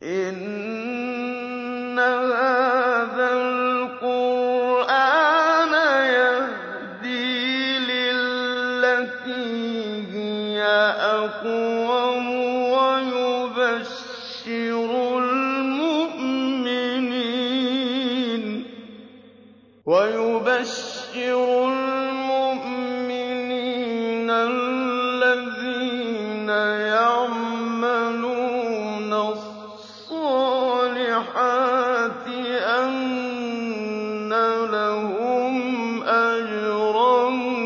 إِنَّ هَٰذَا الْقُرْآنَ يَهْدِي لِلَّتِي هِيَ أَقْوَمُ وَيُبَشِّرُ الْمُؤْمِنِينَ الَّذِينَ يَعْمَلُونَ الصَّالِحَاتِ أَنَّ لَهُمْ أَجْرًا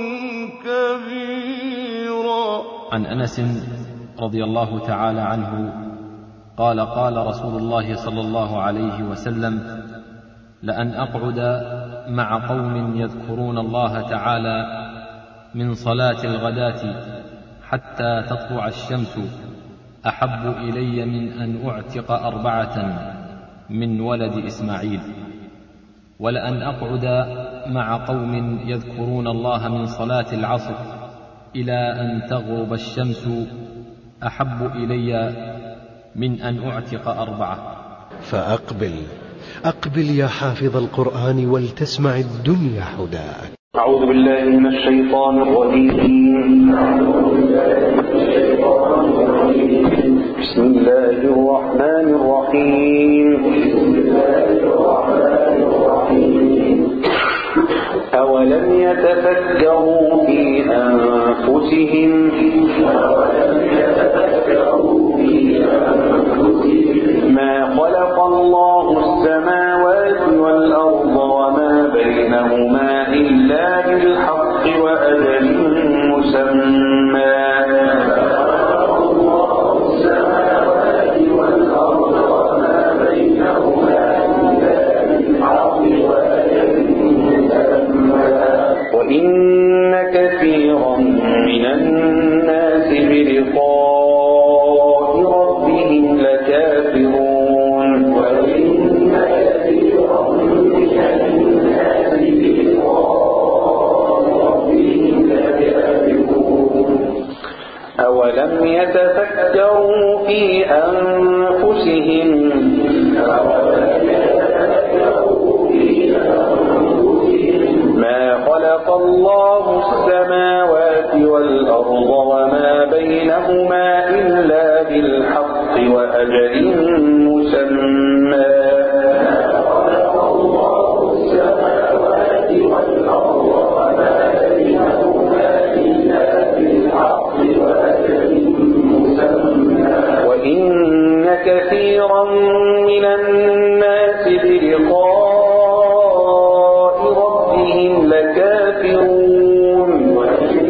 كَبِيرًا عن انس رضي الله تعالى عنه قال قال رسول الله صلى الله عليه وسلم لان اقعد مع قوم يذكرون الله تعالى من صلاه الغداه حتى تطلع الشمس احب الي من ان اعتق اربعه من ولد اسماعيل ولان اقعد مع قوم يذكرون الله من صلاه العصر الى ان تغرب الشمس احب الي من ان اعتق اربعه فأقبل أقبل يا حافظ القرآن ولتسمع الدنيا حداك أعوذ بالله من الشيطان الرجيم بسم الله الرحمن الرحيم أولم يتفكروا في أنفسهم ما خلق الله السماوات والأرض وما بينهما إلا بالحق وأجل مسمى وإن كثيرا من الناس بلقاء ربهم لكافرون وإن كثيرا من الناس بلقاء ربهم لكافرون أولم يتفكروا في أنفسهم ما خلق الله السماوات والأرض وما بينهما إلا بالحق وأجل مسمى وإن كثيرا من الناس بلقاء ربهم لكافرون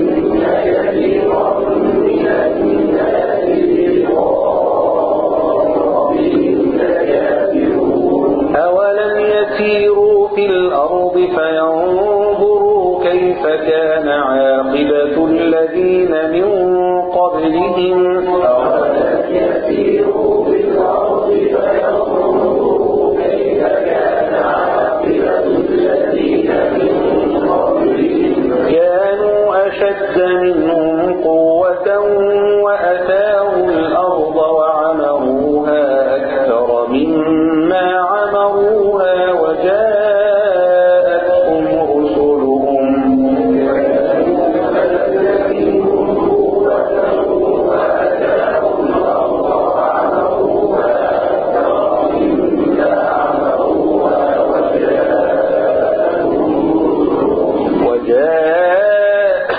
أولم يسيروا في الأرض فينظروا كيف كان عاقبة الذين من قبلهم كانوا أشد منهم قوة وأتاهم الأرض وعمروها أكثر مما عمروها وجاءتهم رسلهم وجاء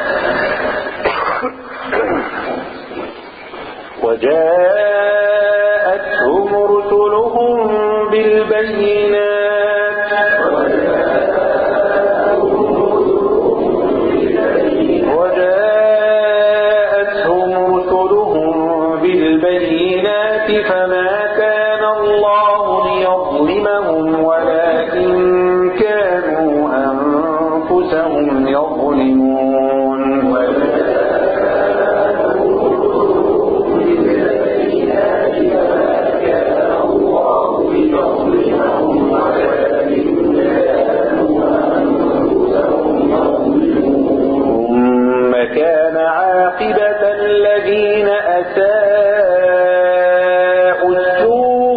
وجاءتهم رسلهم بالبينات وجاءتهم رسلهم بالبينات فما كان الله ليظلمهم ولكن كانوا أنفسهم يظلمون ثم كان عاقبة الذين أساءوا السوء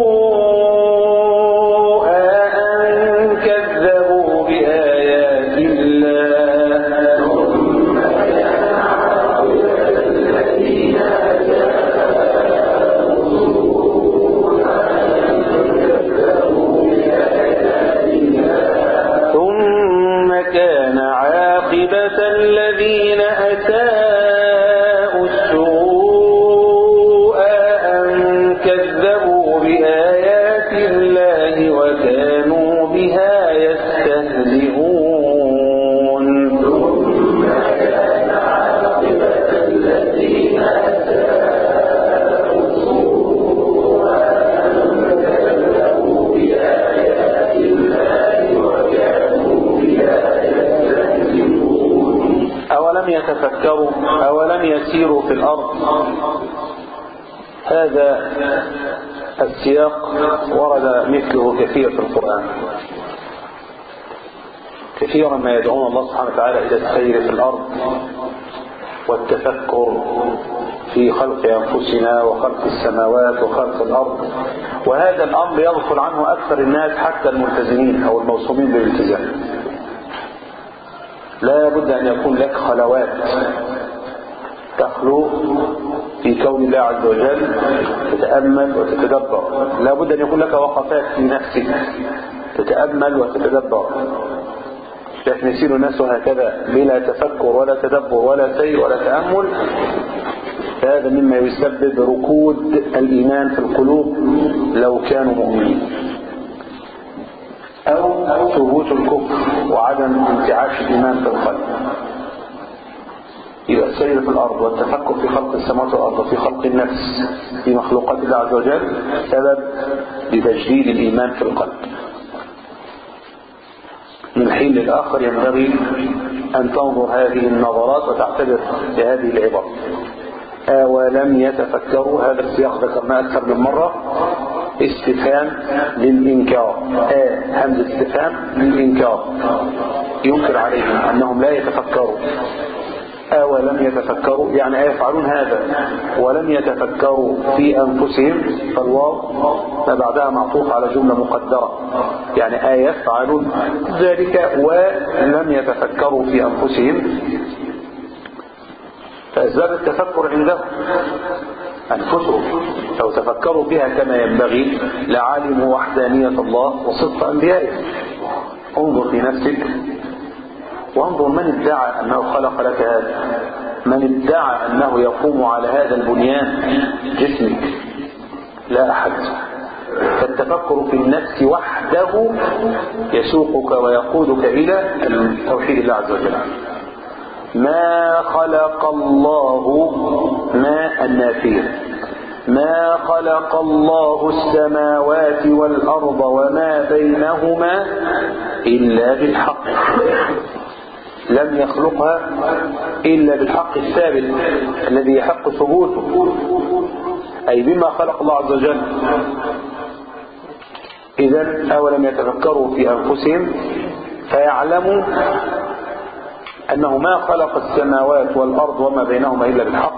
كذبوا بآيات الله وكانوا بها يستهزئون أولم يتفكروا أولم يسيروا في الأرض هذا السياق ورد مثله كثير في القرآن كثيرا ما يدعون الله سبحانه وتعالى إلى السير في الأرض والتفكر في خلق أنفسنا وخلق السماوات وخلق الأرض وهذا الأمر يغفل عنه أكثر الناس حتى الملتزمين أو الموصومين بالالتزام لا بد أن يكون لك خلوات تخلو في كون الله عز وجل تتأمل وتتدبر لا بد أن يكون لك وقفات في نفسك تتأمل وتتدبر لكن يسير الناس هكذا بلا تفكر ولا تدبر ولا سير ولا تأمل فهذا مما يسبب ركود الإيمان في القلوب لو كانوا مؤمنين أو ثبوت الكفر وعدم انتعاش الإيمان في القلب يبقى السير في الأرض والتفكر في خلق السماوات والأرض وفي خلق النفس في مخلوقات الله عز وجل سبب لتجديد الإيمان في القلب من حين للآخر ينبغي أن تنظر هذه النظرات وتعتبر بهذه العبر أولم يتفكروا هذا السياق ذكرناه أكثر من مرة استفهام للإنكار آه همزة استفهام للإنكار ينكر عليهم أنهم لا يتفكروا أولم يتفكروا يعني يفعلون هذا ولم يتفكروا في أنفسهم فالواو ما بعدها معطوف على جملة مقدرة يعني آية يفعلون ذلك ولم يتفكروا في أنفسهم فأسباب التفكر عندهم أنفسهم لو تفكروا بها كما ينبغي لعلموا وحدانية الله وصدق أنبيائه انظر في نفسك وانظر من ادعى أنه خلق لك هذا من ادعى أنه يقوم على هذا البنيان جسمك لا أحد فالتفكر في النفس وحده يسوقك ويقودك إلى توحيد الله عز وجل ما خلق الله ما النافية ما خلق الله السماوات والأرض وما بينهما إلا بالحق لم يخلقها إلا بالحق الثابت الذي يحق ثبوته أي بما خلق الله عز وجل إذا أولم يتفكروا في أنفسهم فيعلموا أنه ما خلق السماوات والأرض وما بينهما إلا بالحق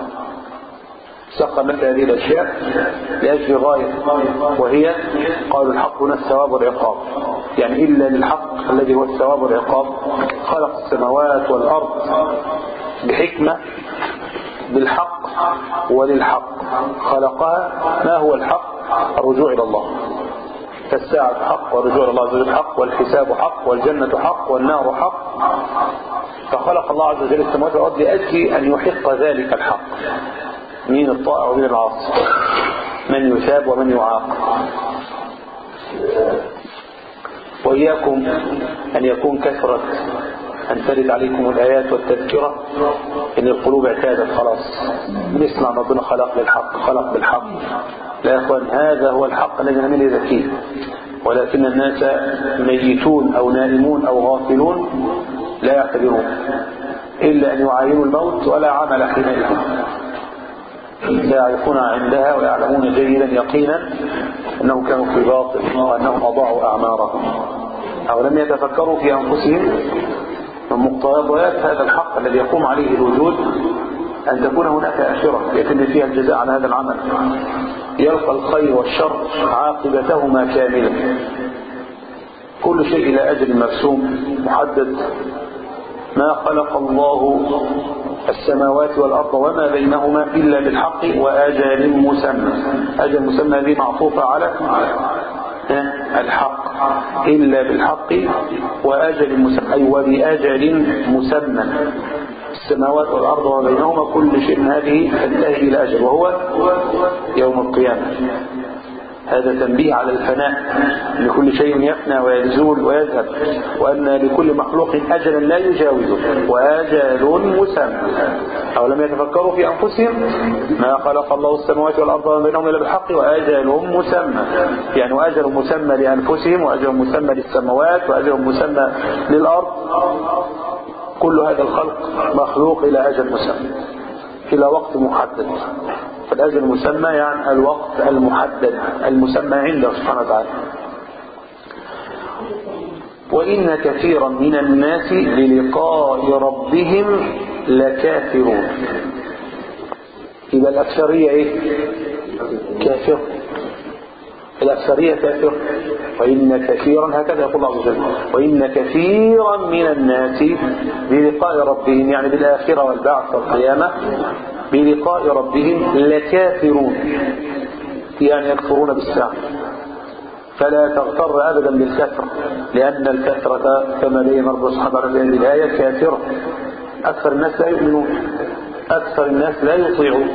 سخر مثل هذه الأشياء لأجل غاية وهي قالوا الحق هنا الثواب والعقاب يعني إلا للحق الذي هو الثواب والعقاب خلق السماوات والأرض بحكمة بالحق وللحق خلقها ما هو الحق الرجوع إلى الله فالساعة حق والرجوع إلى الله عز وجل حق والحساب حق والجنة حق والنار حق فخلق الله عز وجل السماوات والأرض لأجل أن يحق ذلك الحق مين الطائع ومين العاصي من يثاب ومن يعاق وإياكم أن يكون كثرة أن ترد عليكم الآيات والتذكرة إن القلوب اعتادت خلاص نسمع ربنا خلق للحق خلق بالحق لا يا أخوان هذا هو الحق الذي نعمل يزكيه ولكن الناس ميتون أو نائمون أو غافلون لا يعتبرون إلا أن يعاينوا الموت ولا عمل حينئذ سيعرفون عندها ويعلمون جيدا يقينا أنهم كانوا في باطل وأنهم أضاعوا أعمارهم أو لم يتفكروا في أنفسهم من مقتضيات هذا الحق الذي يقوم عليه الوجود أن تكون هناك أشرة يتم فيها الجزاء عن هذا العمل يلقى الخير والشر عاقبتهما كاملة كل شيء إلى أجل مرسوم محدد ما خلق الله السماوات والأرض وما بينهما إلا بالحق وأجل مسمى أجل مسمى هذه معطوفة على الحق إلا بالحق وأجل مسمى أي وبأجل مسمى السماوات والأرض وما بينهما كل شيء من هذه تنتهي إلى أجل وهو يوم القيامة هذا تنبيه على الفناء لكل شيء يفنى ويزول ويذهب وأن لكل مخلوق أجلا لا يجاوزه وأجل مسمى أو لم يتفكروا في أنفسهم ما خلق الله السماوات والأرض وما بينهم إلا بالحق وأجل مسمى يعني وأجل مسمى لأنفسهم وأجل مسمى للسماوات وأجل مسمى للأرض كل هذا الخلق مخلوق إلى أجل مسمى إلى وقت محدد فالأجل المسمى يعني الوقت المحدد المسمى عنده سبحانه وتعالى وإن كثيرا من الناس للقاء ربهم لكافرون يبقى الأكثرية إيه؟ كافر الأكثرية كافر وإن كثيرا هكذا يقول الله عز وجل وإن كثيرا من الناس بلقاء ربهم يعني بالآخرة والبعث والقيامة بلقاء ربهم لكافرون يعني يكفرون بالساعة فلا تغتر أبدا بالكثرة لأن الكثرة كما بين رب سبحانه وتعالى في هذه الآية كافرة أكثر الناس لا يؤمنون أكثر الناس لا يطيعون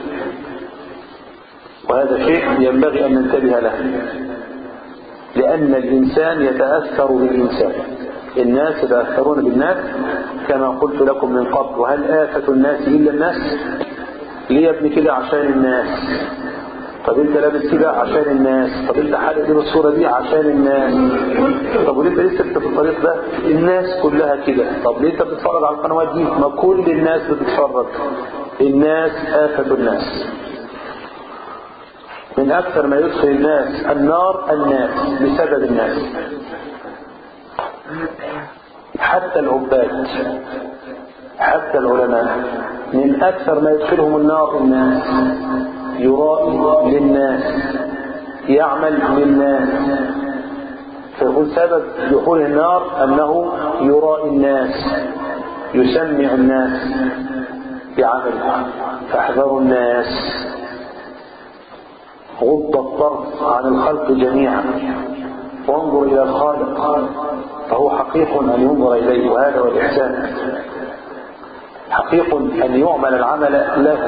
وهذا شيء ينبغي أن ننتبه له لأن الإنسان يتأثر بالإنسان الناس يتأثرون بالناس كما قلت لكم من قبل وهل آفة الناس إلا الناس ليه يا ابني كده عشان الناس طب انت لابس كده عشان الناس طب انت حالق دي بالصوره دي عشان الناس طب وليه انت لسه انت في الطريق ده الناس كلها كده طب ليه انت بتتفرج على القنوات دي ما كل الناس بتتفرج الناس آفة الناس من أكثر ما يدخل الناس النار الناس بسبب الناس حتى العباد حتى العلماء من أكثر ما يدخلهم النار الناس يرائي للناس يعمل للناس فيكون سبب دخول النار أنه يرائي الناس يسمع الناس بعمله فاحذروا الناس غض الطرف عن الخلق جميعا وانظر إلى الخالق فهو حقيق أن ينظر إليه وهذا هو الإحسان حقيق أن يعمل العمل له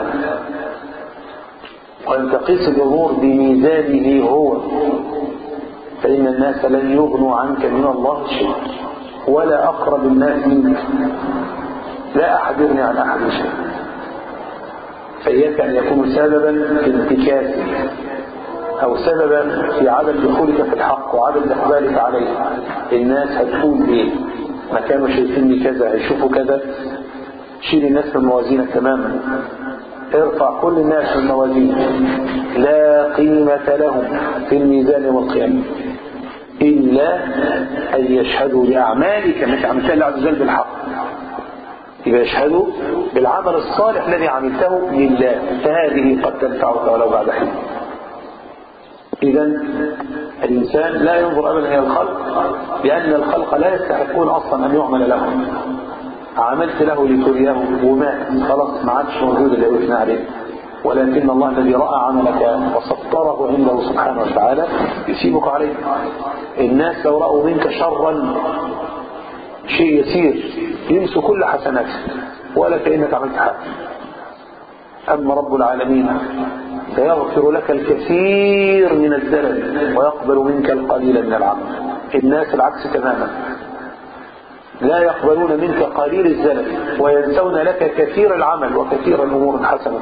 وأن تقيس الأمور بميزانه هو فإن الناس لن يغنوا عنك من الله شيء ولا أقرب الناس منك لا أحد يغني عن أحد شيء فإياك أن يكون سببا في انتكاسك أو سببا في عدم دخولك في الحق وعدم إقبالك عليه الناس هتقول إيه ما كانوا شايفيني كذا هيشوفوا كذا شيل الناس من موازينك تماما ارفع كل الناس من موازين لا قيمة لهم في الميزان والقيامة إلا أن يشهدوا بأعمالك مش عملتها الله عز وجل بالحق يبقى يشهدوا بالعمل الصالح الذي عملته لله فهذه قد تنفعك ولو بعد حين إذا الإنسان لا ينظر أبدا إلى الخلق لأن الخلق لا يستحقون أصلا أن يعمل لهم عملت له لتريه ومات خلاص ما عادش موجود اللي وقفنا عليه ولكن الله الذي رأى عملك وسطره عنده سبحانه وتعالى يسيبك عليه الناس لو رأوا منك شرا شيء يسير ينسوا كل حسناتك ولا كأنك عملت حاجة أما رب العالمين فيغفر لك الكثير من الزلل ويقبل منك القليل من العمل الناس العكس تماما لا يقبلون منك قليل الزلل وينسون لك كثير العمل وكثير الأمور الحسنة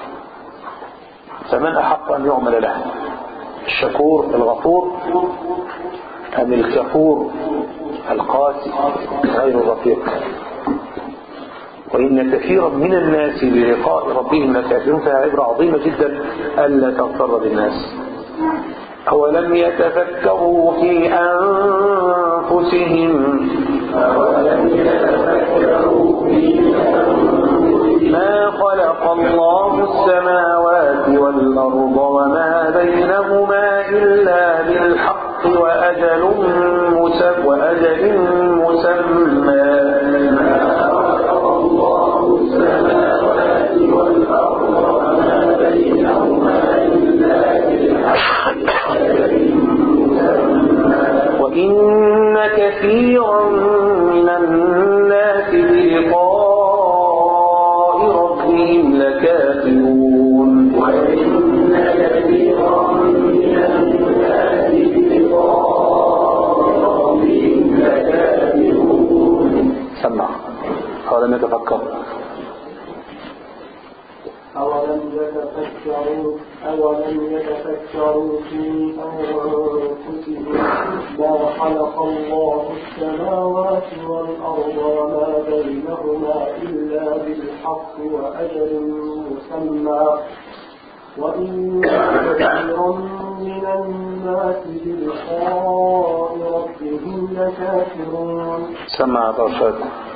فمن أحق أن يعمل له الشكور الغفور أم الكفور القاسي غير الرفيق وإن كثيرا من الناس بلقاء ربهم لكافرون فيها عبرة عظيمة جدا ألا تغتر بالناس أولم يتفكروا في أنفسهم ما خلق الله السماوات والأرض وما بينهما إلا بالحق وأجل مسمى وأجل مسمى وإن كثيرا من الناس بلقاء ربهم لكافرون وإن كثيرا من يتفكروا في أنفسهم ما خلق الله السماوات والأرض وما بينهما إلا بالحق وأجل مسمى وإن كثيرا من الناس بلقاء ربهم لكافرون سمع الرشاد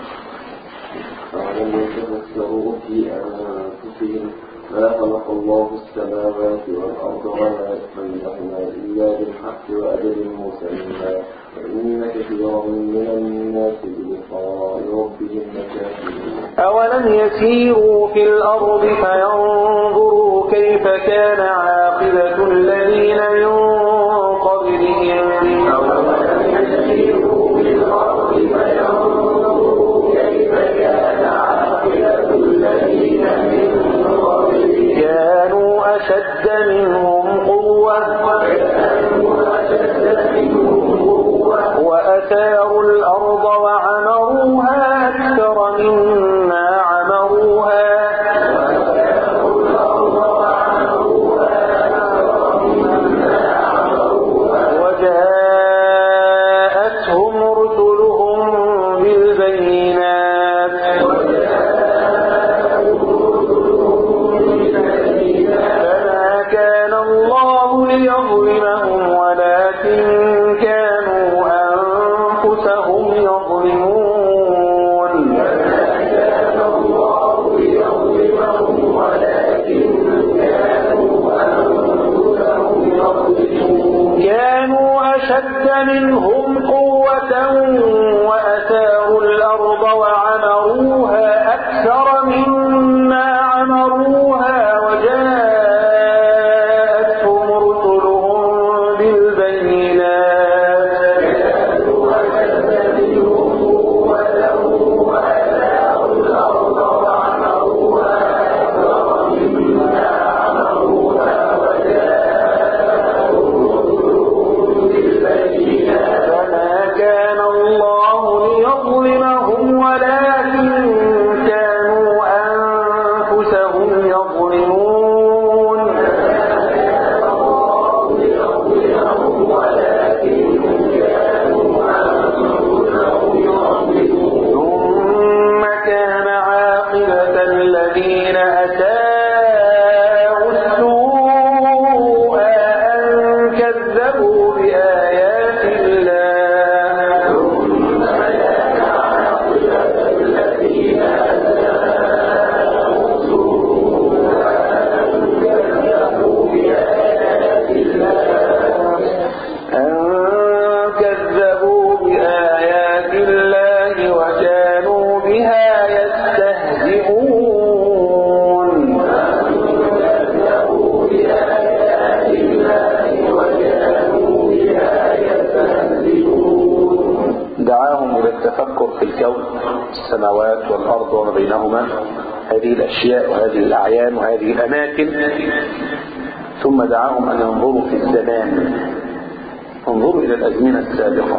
ولم يتفكروا في أنفسهم ما خلق الله السماوات والأرض وما بينهما إلا بالحق وأجل مسمى وإن كثيرا من الناس بلقاء ربهم لكافرون أولم يسيروا في الأرض فينظروا كيف كان عاقبة الذين من قبلهم كانوا أشد منهم قوة وأثاروا الأرض وعمروها أكثر مما عمروها وجاءتهم رسلهم بالبينات فما كان الله ليظلمهم ولكن كانوا أنفسهم يظلمون كانوا أشد منهم قوة وأثاروا الأرض وعمروها أكثر مما عمروها وجاءتهم رسلهم بالبينات فما كان الله ليظلمهم ولكن كانوا أنفسهم يظلمون ثم كان عاقبة الذين أساءوا السوء أن كذبوا بآيات الله أن كذبوا بآيات الله وكانوا بها يستهزئون دعاهم إلى التفكر في الكون السماوات والأرض وما بينهما هذه الأشياء وهذه الأعيان وهذه الأماكن ثم دعاهم أن ينظروا في الزمان انظروا إلى الأزمنة السابقة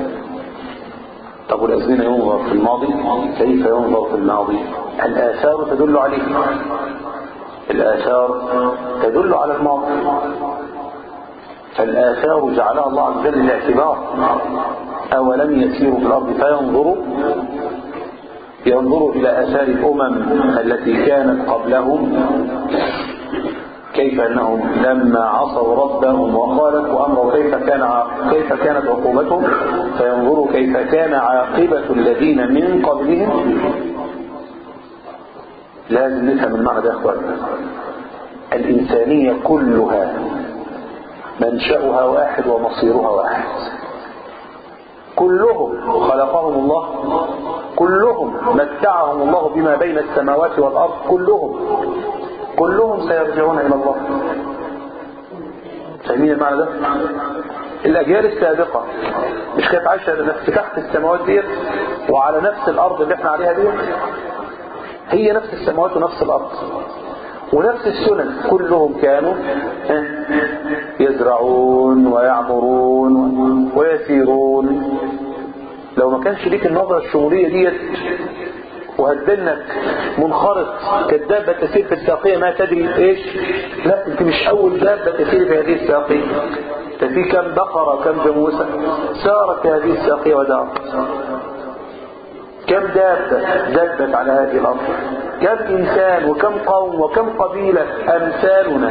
طب والأزمنة ينظر في الماضي كيف ينظر في الماضي الآثار تدل عليه الآثار تدل على الماضي فالآثار جعلها الله عز وجل للاعتبار أولم يسيروا في الأرض فينظروا ينظروا إلى آثار الأمم التي كانت قبلهم كيف أنهم لما عصوا ربهم وخالفوا أمره كيف كان ع- كيف كانت عقوبتهم فينظروا كيف كان عاقبة الذين من قبلهم لازم نفهم المعنى ده يا اخوان الإنسانية كلها منشأها واحد ومصيرها واحد كلهم خلقهم الله كلهم متعهم الله بما بين السماوات والأرض كلهم كلهم سيرجعون إلى الله فاهمين المعنى ده الأجيال السابقة مش كانت عايشة نفس تحت السماوات ديت وعلى نفس الأرض اللي احنا عليها ديت هي نفس السماوات ونفس الأرض ونفس السنن كلهم كانوا ها، يزرعون ويعمرون ويسيرون لو ما كانش ليك النظرة الشمولية ديت وهتدنك منخرط كالدابة تسير في الساقية ما تدري ايش لا انت مش اول دابة تسير في هذه الساقية ده في كم بقرة كم جاموسة سارت في هذه الساقية ودارت كم دابة دبت على هذه الأرض كم إنسان وكم قوم وكم قبيلة أمثالنا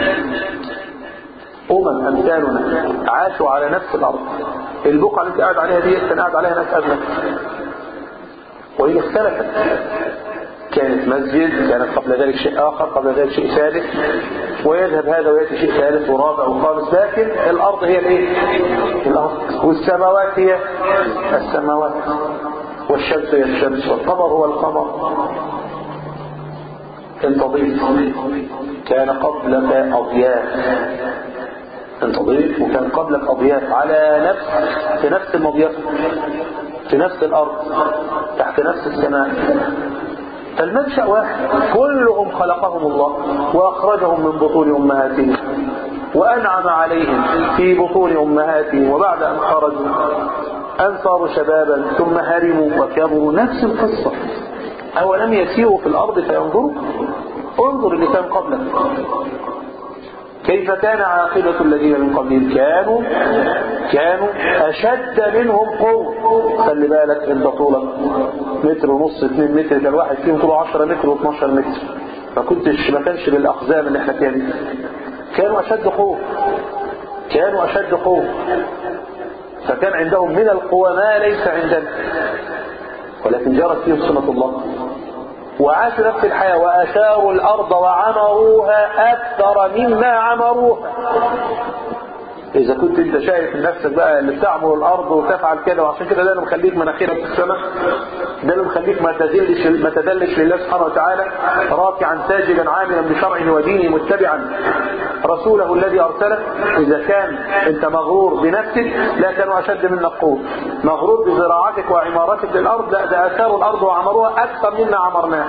أمم أمثالنا عاشوا على نفس الأرض البقعة اللي انت قاعد عليها دي كان قاعد عليها ناس قبلك وهي اختلفت كانت مسجد كانت قبل ذلك شيء آخر قبل ذلك شيء ثالث ويذهب هذا ويأتي شيء ثالث ورابع وخامس لكن الأرض هي الإيه؟ الأرض والسماوات هي السماوات والشمس هي الشمس والقمر هو القمر انت ضيف كان قبلك أضياف انت ضيف وكان قبلك أضياف على نفس في نفس المضياف في نفس الأرض تحت نفس السماء فالمنشأ واحد كلهم خلقهم الله وأخرجهم من بطون أمهاتهم وأنعم عليهم في بطون أمهاتهم وبعد أن خرجوا أن صاروا شبابا ثم هرموا وكبروا نفس القصة أولم يسيروا في الأرض فينظروا انظر اللي كان قبلك كيف كان عاقبة الذين من قبلهم كانوا كانوا أشد منهم قوة خلي بالك انت طولك متر ونص اتنين متر ده الواحد فيهم طوله 10 متر و12 متر ما كنتش ما كانش بالأقزام اللي احنا فيها دي كانوا أشد قوة كانوا أشد قوة فكان عندهم من القوى ما ليس عندنا ولكن جرت فيهم سنة الله وعاشوا نفس الحياة وأشاروا الأرض وعمروها أكثر مما عمروها إذا كنت أنت شايف نفسك بقى اللي بتعمر الأرض وتفعل كده وعشان كده ده اللي مخليك مناخيرك في السماء ده اللي مخليك ما تذلش ما تذلش لله سبحانه وتعالى راكعا ساجدا عاملا بشرعه ودينه متبعا رسوله الذي أرسله إذا كان أنت مغرور بنفسك لا كانوا أشد منك قوة مغرور بزراعتك وعمارتك للأرض لا ده أثاروا الأرض وعمروها أكثر مما عمرناها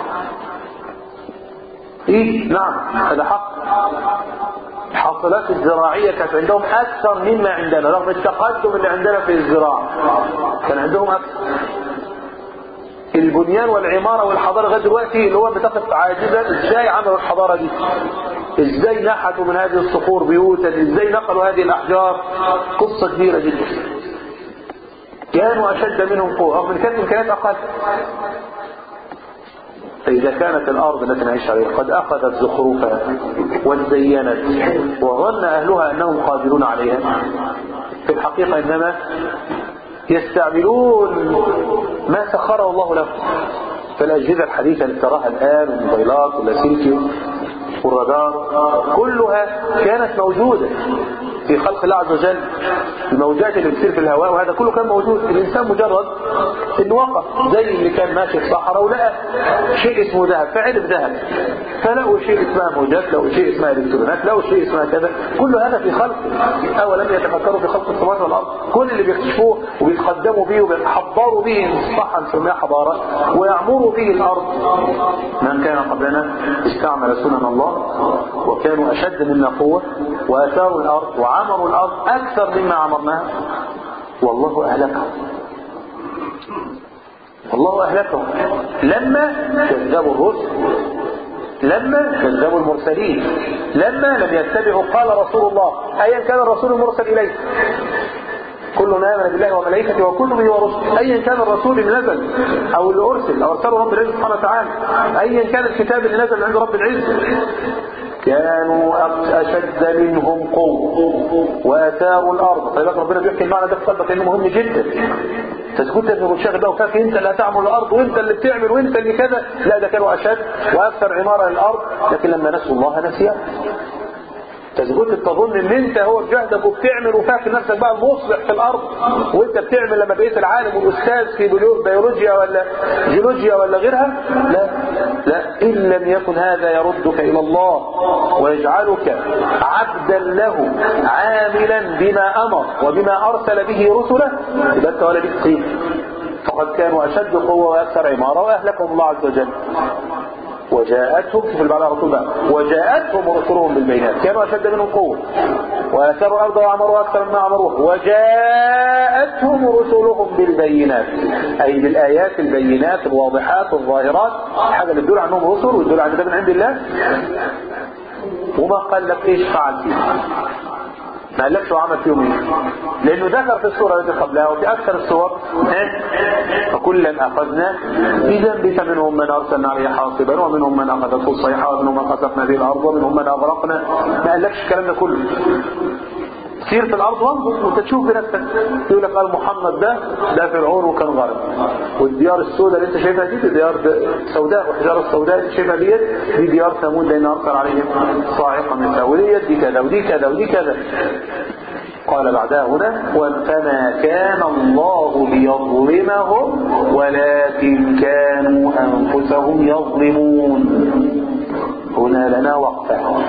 إيه نعم هذا حق الحاصلات الزراعية كانت عندهم أكثر مما عندنا رغم التقدم اللي عندنا في الزراعة كان عندهم أكثر البنيان والعمارة والحضارة لغايه دلوقتي اللي هو بتقف عاجزة ازاي عملوا الحضارة دي ازاي نحتوا من هذه الصخور بيوتا ازاي نقلوا هذه الأحجار قصة كبيرة جدا كانوا أشد منهم قوة رغم ان كانت إمكانيات أقل فإذا كانت الأرض التي نعيش عليها قد أخذت زخرفها وزينت وظن أهلها أنهم قادرون عليها في الحقيقة إنما يستعملون ما سخره الله لهم فالأجهزة الحديثة اللي تراها الآن الموبايلات واللاسلكي والرادار كلها كانت موجودة في خلق الله عز وجل الموجات اللي بتصير في الهواء وهذا كله كان موجود الإنسان مجرد انه وقف زي اللي كان ماشي في صحراء ولقى شيء اسمه ذهب فعرف ذهب فلقوا شيء اسمها موجات لقوا شيء اسمها الكترونات لقوا شيء اسمها كذا كل هذا في خلق أولم يتفكروا في خلق السماوات والأرض كل اللي بيكتشفوه وبيتقدموا به وبيحضروا به مصطلحا نسميها حضارة ويعمروا به الأرض من كان قبلنا استعمل سنن الله وكانوا أشد منا قوة وأثاروا الأرض وعمروا الأرض أكثر مما عمرناها والله أهلكهم والله أهلكهم لما كذبوا الرسل لما كذبوا المرسلين لما لم يتبعوا قال رسول الله أيا كان الرسول المرسل إليه كلنا آمن بالله وملائكته وكل به ورسله أيا كان الرسول اللي نزل أو اللي أرسل أو أرسله رب العزة سبحانه وتعالى أيا كان الكتاب اللي نزل عند رب العزة كانوا أشد منهم قوة وأثاروا الأرض طيب ربنا بيحكي المعنى ده في قلبك لأنه مهم جدا تسكت انه منشغل بقى وفاكر انت اللي هتعمل الارض وانت اللي بتعمل وانت اللي كذا لا ده كانوا اشد واكثر عماره للارض لكن لما نسوا الله نسيا تثبت تظن ان انت هو بجهدك وبتعمل وفاكر نفسك بقى المصلح في الارض وانت بتعمل لما بقيت العالم والاستاذ في بيولوجيا ولا جيولوجيا ولا غيرها لا لا ان لم يكن هذا يردك الى الله ويجعلك عبدا له عاملا بما امر وبما ارسل به رسله يبقى انت ولا ليك قيمه فقد كانوا اشد قوه واكثر عماره واهلكهم الله عز وجل وجاءتهم في البعض على طول بقى وجاءتهم رسلهم بالبينات كانوا اشد منهم قوه واثروا الارض وعمروها اكثر مما عمروها وجاءتهم رسلهم بالبينات اي بالايات البينات الواضحات الظاهرات حاجه اللي تدل عنهم رسل وتدل عن ده من عند الله وما قال لك ايش فعل فيه ما قالكش هو عمل فيهم ايه لانه ذكر في السوره التي قبلها وفي اكثر السور إيه؟ فكلا اخذنا بذنب فمنهم من ارسلنا عليه حاصبا ومنهم من اخذته الصيحه ومنهم من خسفنا به الارض ومنهم من اغرقنا ما قالكش الكلام ده كله سير في الارض وانظر وانت تشوف بنفسك يقول لك قال محمد ده ده فرعون وكان غرق والديار السوداء اللي انت شايفها دي, دي ديار سوداء والحجاره السوداء اللي شايفها ديت دي ديار ثمود لان ارسل عليهم صاعقه من ثوريه دي كذا ودي كذا ودي كذا قال بعدها هنا فما كان الله ليظلمهم ولكن كانوا انفسهم يظلمون هنا لنا وقفه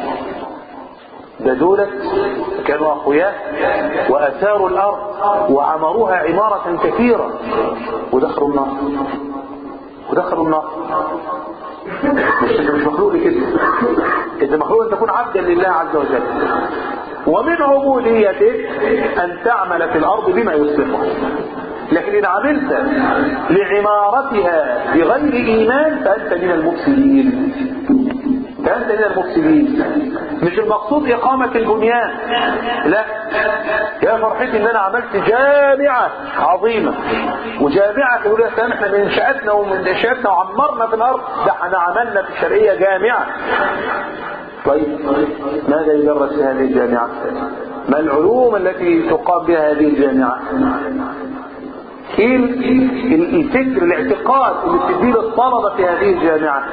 ده دولت كانوا أقوياء وأثاروا الأرض وعمروها عمارة كثيرة ودخلوا النار ودخلوا النار مش انت مش مخلوق لكده انت مخلوق ان تكون عبدا لله عز وجل ومن عبوديتك ان تعمل في الارض بما يصلحها لكن ان عملت لعمارتها بغير ايمان فانت من المفسدين فأنت من المفسدين مش المقصود إقامة البنيان لا يا فرحتي إن أنا عملت جامعة عظيمة وجامعة تقول يا سلام احنا من انشأتنا ومن انشأتنا وعمرنا في الأرض ده احنا عملنا في الشرقية جامعة طيب ماذا يدرس في هذه الجامعة ما العلوم التي تقام بها هذه الجامعة ايه الفكر الاعتقاد اللي بتديه للطلبة في هذه الجامعة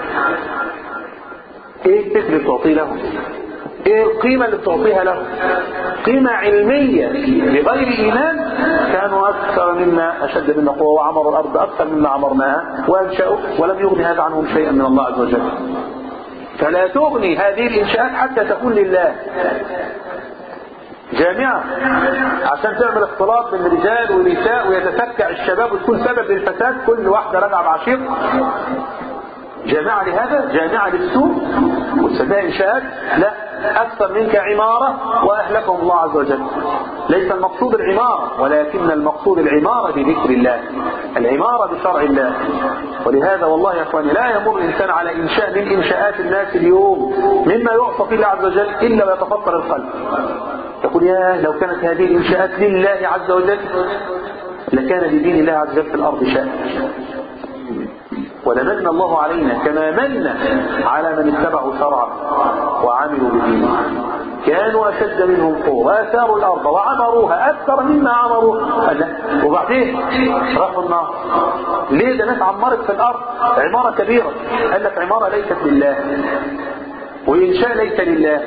ايه الفكر اللي بتعطيه لهم ايه القيمة اللي بتعطيها لهم قيمة علمية بغير ايمان كانوا اكثر مما اشد منا قوة وعمروا الارض اكثر مما عمرناها وانشأوا ولم يغني هذا عنهم شيئا من الله عز وجل فلا تغني هذه الانشاءات حتى تكون لله جامعة عشان تعمل اختلاط بين الرجال والنساء ويتسكع الشباب وتكون سبب للفساد كل واحدة راجعة بعشيق جامعة لهذا جامعة للسوء وتسميها إنشاءات لا أكثر منك عمارة وأهلكهم الله عز وجل ليس المقصود العمارة ولكن المقصود العمارة بذكر الله العمارة بشرع الله ولهذا والله يا أخواني لا يمر الإنسان على إنشاء من إنشاءات الناس اليوم مما يعصى في الله عز وجل إلا ويتفطر القلب يقول يا لو كانت هذه الإنشاءات لله عز وجل لكان لدين الله عز وجل في الأرض شأن ولمن الله علينا كما من على من اتبعوا شرعه وعملوا بدينه كانوا أشد منهم قوة وآثاروا الأرض وعمروها أكثر مما عمروها لا وبعدين راحوا النار ليه ده ناس عمرت في الأرض عمارة كبيرة قال لك عمارة ليست لله وإنشاء ليس لله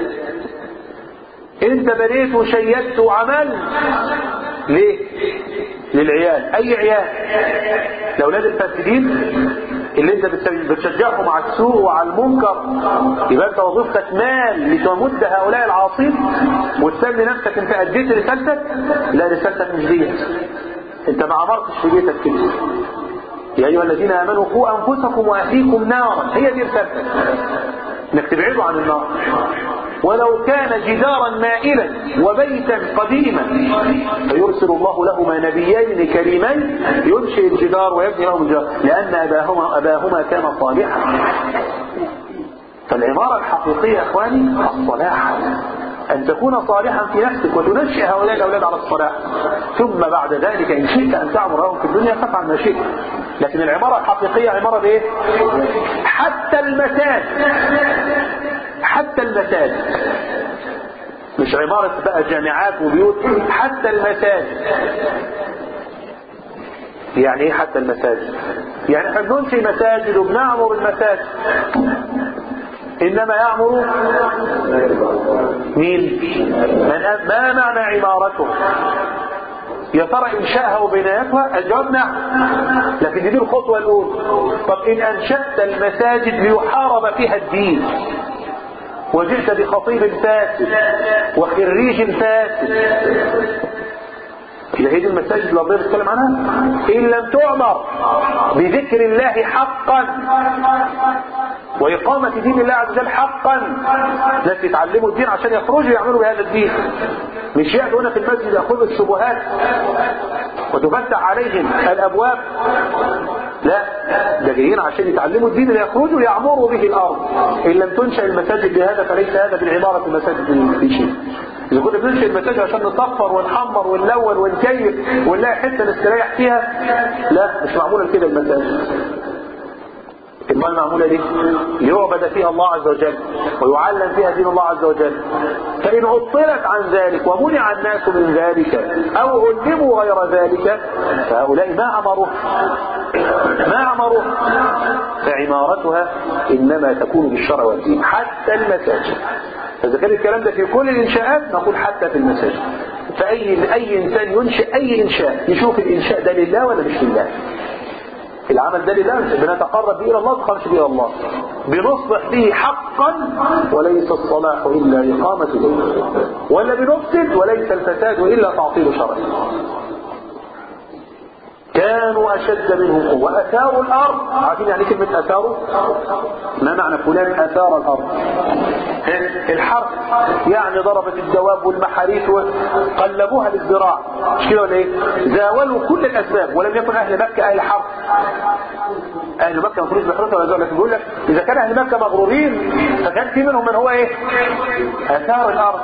انت بنيت وشيدت وعملت ليه للعيال اي عيال الاولاد الفاسدين اللي انت بتشجعهم على السوء وعلى المنكر يبقى انت وظيفتك مال لتمد هؤلاء العاصين وتسمي نفسك انت اديت رسالتك لا رسالتك مش دي انت ما عمرتش في بيتك كده يا ايها الذين امنوا قوا انفسكم واهليكم نارا هي دي رسالتك انك تبعدوا عن النار ولو كان جدارا مائلا وبيتا قديما فيرسل الله لهما نبيين كريمين ينشئ الجدار ويبني لهم الجدار لأن أباهما, أباهما كان صالحا فالعمارة الحقيقية يا أخواني الصلاح أن تكون صالحا في نفسك وتنشئ هؤلاء الأولاد على الصلاح ثم بعد ذلك إن شئت أن تعمر لهم في الدنيا فافعل ما شئت لكن العمارة الحقيقية عمارة بإيه؟ حتى المساجد حتى المساجد مش عمارة بقى جامعات وبيوت حتى المساجد يعني ايه حتى المساجد يعني احنا بننشئ مساجد وبنعمر المساجد انما يعمر مين من ما معنى عمارته يا ترى انشائها وبنايتها الجواب نعم لكن دي الخطوه الاولى طب ان انشات المساجد ليحارب فيها الدين وجئت بخطيب فاسد وخريج فاسد إذا هي دي المساجد اللي ربنا بيتكلم عنها إن لم تعمر بذكر الله حقا وإقامة دين الله عز وجل حقا ناس يتعلموا الدين عشان يخرجوا يعملوا بهذا الدين مش يأتوا هنا في المسجد يأخذوا الشبهات وتفتح عليهم الأبواب لا ده جايين عشان يتعلموا الدين ليخرجوا يعمروا به الأرض إن لم تنشأ المساجد بهذا فليس هذا بالعبارة المساجد في شيء إذا كنا بننشئ المساجد عشان نصفر ونحمر ونلون ونكيف ونلاقي حتة نستريح فيها لا مش معمولة كده المساجد المال معمولة ليه؟ ليعبد فيها الله عز وجل ويعلم فيها دين الله عز وجل فإن عطلت عن ذلك ومنع الناس من ذلك أو علموا غير ذلك فهؤلاء ما عمروه ما عمروه فعمارتها إنما تكون بالشرع والدين حتى المساجد فإذا كان الكلام ده في كل الإنشاءات نقول حتى في المساجد فأي أي إنسان ينشئ أي إنشاء يشوف الإنشاء ده لله ولا مش لله العمل ده لله بنتقرب به الى الله نتقربش به الى الله بنصلح به حقا وليس الصلاح الا اقامه دين ولا بنفسد وليس الفساد الا تعطيل شرعي كانوا أشد منهم قوة أثاروا الأرض عارفين يعني كلمة أثاروا ما معنى فلان أثار الأرض الحرب يعني ضربت الدواب والمحاريث وقلبوها للزراعة مش كده ولا ايه زاولوا كل الأسباب ولم يكن أهل مكة أهل حرب أهل مكة ما كانوش بيحرسوا ولا زول لكن بيقول لك إذا كان أهل مكة مغرورين فكان في منهم من هو إيه أثار الأرض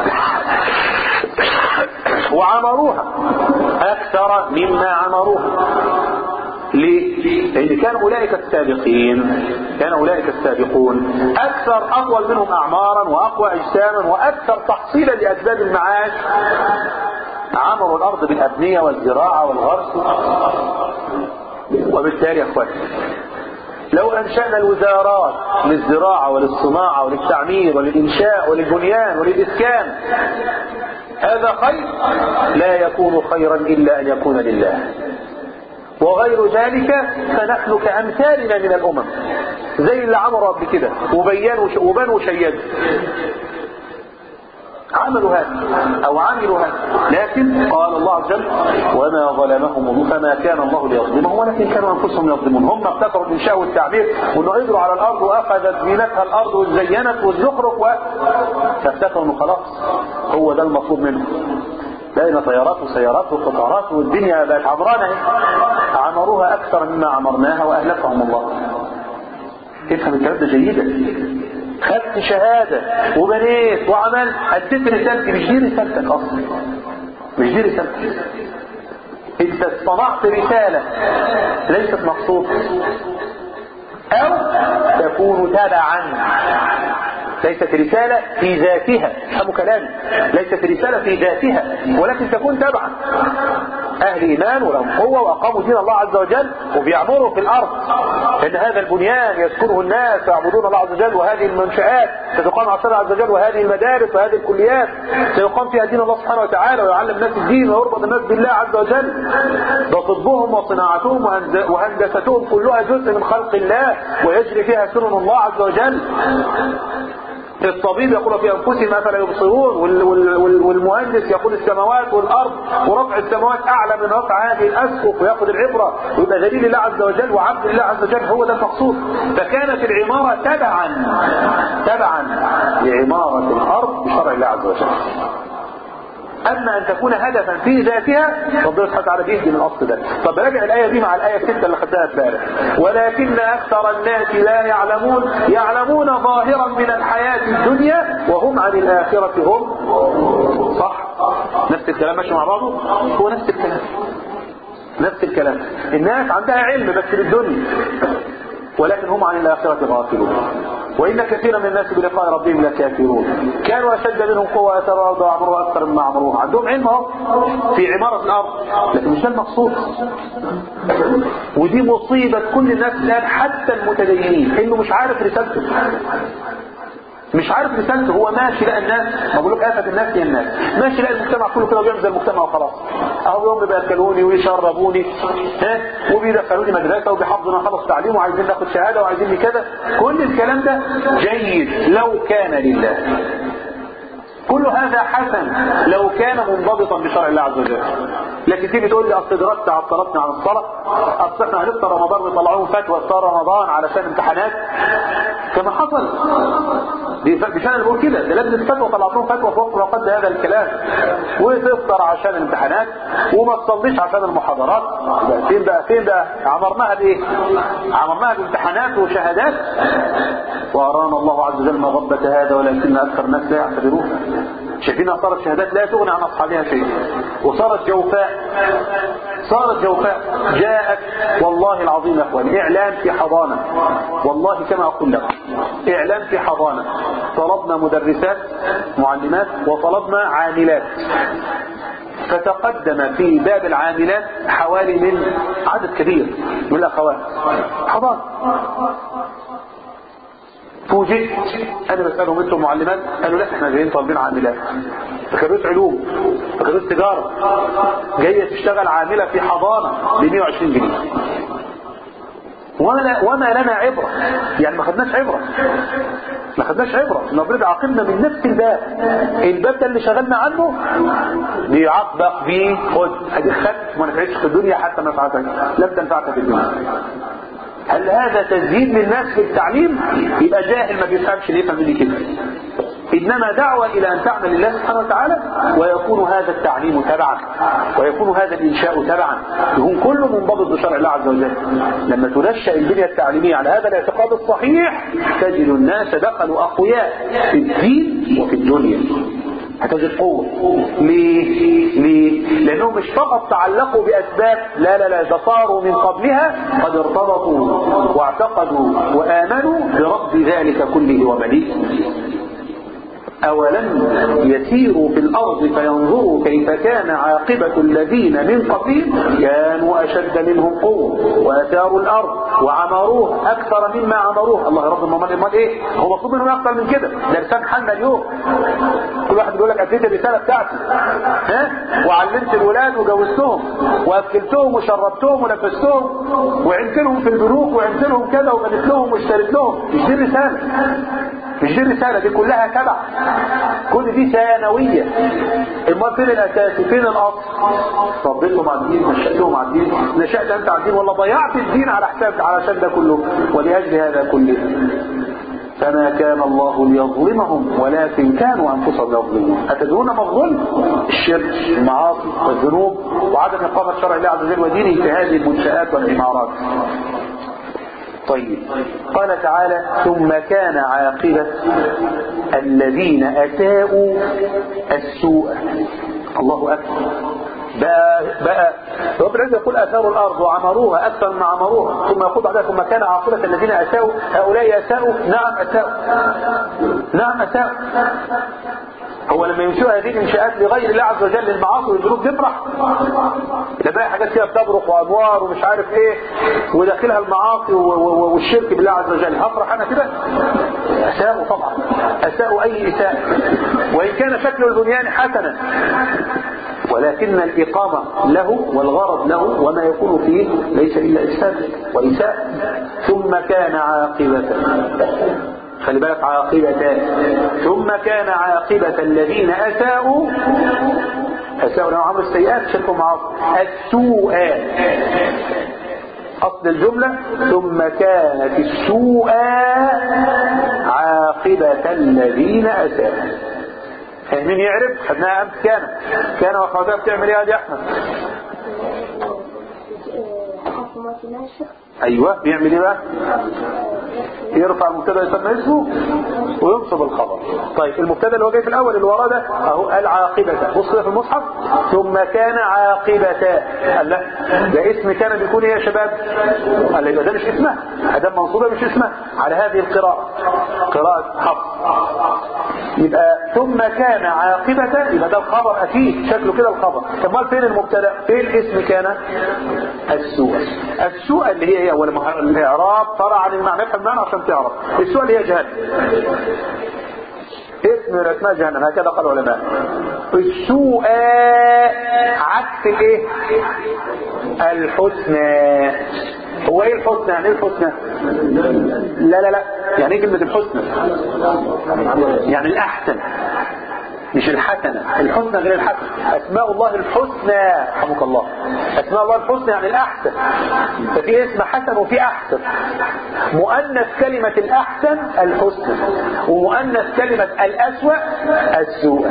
وعمروها أكثر مما عمروها ليه؟ لأن كان أولئك السابقين كان أولئك السابقون أكثر أطول منهم أعمارا وأقوى أجساما وأكثر تحصيلا لأسباب المعاش عمروا الأرض بالأبنية والزراعة والغرس وبالتالي يا أخواتي لو أنشأنا الوزارات للزراعة وللصناعة وللتعمير وللإنشاء وللبنيان وللإسكان هذا خير لا يكون خيرا إلا أن يكون لله وغير ذلك فنحن كأمثالنا من الأمم زي اللي عمروا قبل كده وبينوا وبنوا شيدوا عملوا هذا او عملوا هذا لكن قال الله عز وجل وما ظلمهم فما كان الله ليظلمهم ولكن كانوا انفسهم يظلمون هم افتكروا الانشاء والتعبير وانه قدروا على الارض واخذت زينتها الارض وزينت والزخرف و... فافتكروا انه خلاص هو ده المطلوب منهم لقينا طيارات وسيارات وقطارات والدنيا بقت عمرانه عمروها اكثر مما عمرناها واهلكهم الله افهم الكلام ده جيدا خدت شهادة وبنيت وعملت اديت رسالتي مش دي رسالتك اصلا مش دي رسالتك انت صنعت رسالة ليست مقصودة او تكون تبعا ليست رسالة في ذاتها افهموا كلامي ليست رسالة في ذاتها ولكن تكون تبعا أهل إيمان ولهم قوة وأقاموا دين الله عز وجل وبيعمروا في الأرض إن هذا البنيان يذكره الناس ويعبدون الله عز وجل وهذه المنشآت ستقام على الله عز وجل وهذه المدارس وهذه الكليات سيقام فيها دين الله سبحانه وتعالى ويعلم الناس الدين ويربط الناس بالله عز وجل ده طبهم وصناعتهم وهندستهم كلها جزء من خلق الله ويجري فيها سنن الله عز وجل الطبيب يقول في انفسهم افلا يبصرون والمهندس يقول السماوات والارض ورفع السماوات اعلى من رفع هذه الاسقف وياخذ العبره ويبقى دليل الله عز وجل وعبد الله عز وجل هو ده المقصود فكانت العماره تبعا تبعا لعماره الارض بشرع الله عز وجل اما ان تكون هدفا في ذاتها ربنا سبحانه وتعالى بيهدي من الاصل ده طب راجع الايه دي مع الايه السته اللي خدناها امبارح ولكن اكثر الناس لا يعلمون يعلمون ظاهرا من الحياه الدنيا وهم عن الاخره هم صح نفس الكلام ماشي مع بعضه هو نفس الكلام نفس الكلام الناس عندها علم بس بالدنيا ولكن هم عن الآخرة غافلون وإن كثيرا من الناس بلقاء ربهم لكافرون كانوا أشد منهم قوة أثروا الأرض وعمروها أكثر مما عمروها عندهم علم اهو في عمارة الأرض لكن مش ده المقصود ودي مصيبة كل الناس الآن حتى المتدينين إنه مش عارف رسالته مش عارف رسالته هو ماشي لقى الناس ما بقول لك آفة الناس هي الناس ماشي لقى المجتمع كله كده وبيعمل زي المجتمع وخلاص اهو يوم بياكلوني ويشربوني ها وبيدخلوني مدرسه وبيحافظوا انا خلص تعليم وعايزين ناخد شهاده وعايزين كذا كل الكلام ده جيد لو كان لله كل هذا حسن لو كان منضبطا بشرع الله عز وجل لكن تيجي تقول لي اصل دراسه عطلتني عن الصلاه اصل احنا هنفطر رمضان ويطلعوهم فتوى افطار رمضان علشان امتحانات كما حصل دي ف- مش انا اللي بقول كده ده لازم الفتوى طلعت لهم فتوى فوق وقد هذا الكلام وتفطر عشان الامتحانات وما تصليش عشان المحاضرات ده فين بقى فين بقى عمرناها بايه عمرناها بامتحانات وشهادات وارانا الله عز وجل مغبة هذا ولكن اكثر الناس لا يعتبروه شايفينها صارت شهادات لا تغني عن اصحابها شيء وصارت جوفاء صارت جوفاء جاءت والله العظيم يا اخوان اعلان في حضانه والله كما اقول لكم اعلان في حضانه طلبنا مدرسات معلمات وطلبنا عاملات فتقدم في باب العاملات حوالي من عدد كبير من الاخوات حضانه فوجئت انا بسالهم انتم معلمات قالوا لا احنا جايين طالبين عاملات فكروس علوم فكروس تجاره جايه تشتغل عامله في حضانه ب 120 جنيه ولا وما لنا عبره يعني ما خدناش عبره ما خدناش عبره ربنا بيعاقبنا من نفس الباب الباب ده اللي شغلنا عنه بيعاقبك بيه خد اديك خدت وما نفعتش في الدنيا حتى ما نفعتك لم تنفعك في الدنيا هل هذا تزييد للناس في التعليم يبقى جاهل ما بيفهمش ليه فاهم كده إنما دعوة إلى أن تعمل لله سبحانه وتعالى ويكون هذا التعليم تبعا ويكون هذا الإنشاء تبعا يكون كله منضبط بشرع الله عز وجل لما تنشأ البنية التعليمية على هذا الاعتقاد الصحيح تجد الناس دخلوا أقوياء في الدين وفي الدنيا هتجد قوة ليه؟ ليه؟ لأنهم مش فقط تعلقوا بأسباب لا لا لا ده صاروا من قبلها قد ارتبطوا واعتقدوا وآمنوا برب ذلك كله ومليكه أولم يسيروا في الأرض فينظروا كيف كان عاقبة الذين من قبلهم كانوا أشد منهم قوة وأثاروا الأرض وعمروها أكثر مما عمروها الله يا رب امال امال إيه هو مطلوب منهم أكثر من كده ده لسان حالنا اليوم كل واحد بيقول لك أديت الرسالة بتاعتي ها وعلمت الولاد وجوزتهم وأكلتهم وشربتهم ولبستهم وعنت لهم في البنوك وعنت لهم كذا وبنت لهم واشتريت لهم مش دي الرسالة مش دي الرسالة دي كلها تبع كل دي ثانوية امال فين الاساس فين الاصل ربيتهم على الدين نشأتهم على الدين نشأت انت على الدين ولا ضيعت الدين على حساب علشان ده كله ولاجل هذا كله فما كان الله ليظلمهم ولكن كانوا انفسهم يظلمون اتدرون ما الظلم الشرك المعاصي والذنوب وعدم اقامه شرع الله عز وجل ودينه في هذه المنشآت والعمارات طيب قال تعالى ثم كان عاقبة الذين أساءوا السوء الله أكبر بقى, بقى رب العزة يقول أثاروا الأرض وعمروها أكثر ما عمروها ثم يقول بعدها ثم كان عاقبة الذين أساءوا هؤلاء أساءوا نعم أساءوا نعم أساءوا هو لما ينشئوا هذه الانشاءات لغير الله عز وجل المعاصي والذنوب تفرح ده بقى حاجات فيها بتبرق وانوار ومش عارف ايه وداخلها المعاصي و- و- والشرك بالله عز وجل هفرح انا كده اساءوا طبعا اساءوا اي اساءة وان كان شكل البنيان حسنا ولكن الإقامة له والغرض له وما يكون فيه ليس إلا إفساد وإساءة ثم كان عاقبة خلي بالك عاقبة ثم كان عاقبة الذين أساءوا أساءوا لهم عملوا السيئات شركوا معاصي السوء أصل الجملة ثم كانت السوء عاقبة الذين أساءوا مين يعرف خدناها أمس كان كان وأخواتها بتعمل إيه يا أحمد خصمات ناشر أيوه بيعمل إيه بقى يرفع المبتدا يسمى اسمه وينصب الخبر طيب المبتدا اللي هو جاي في الاول اللي وراه ده اهو العاقبه بص كده في المصحف ثم كان عاقبه قال لا ده اسم كان بيكون ايه يا شباب قال يبقى ده مش اسمها ادام منصوبه مش اسمها على هذه القراءه قراءه حفص يبقى ثم كان عاقبة يبقى ده الخبر أكيد شكله كده الخبر امال فين المبتدا فين اسم كان السوء السوء اللي هي ايه اول ما الاعراب طلع عن المعنى افهم المعنى عشان تعرف السوء اللي هي جهنم اسم من اسماء جهنم هكذا قال العلماء السوء عكس الايه الحسنى هو ايه الحسنى يعني ايه الحسنى لا لا لا يعني ايه كلمة الحسنى يعني الاحسن مش الحسنة الحسنى غير الحسنة أسماء الله الحسنى رحمك الله أسماء الله الحسنى يعني الأحسن ففي اسم حسن وفي أحسن مؤنث كلمة الأحسن الحسنى ومؤنث كلمة الأسوأ السوء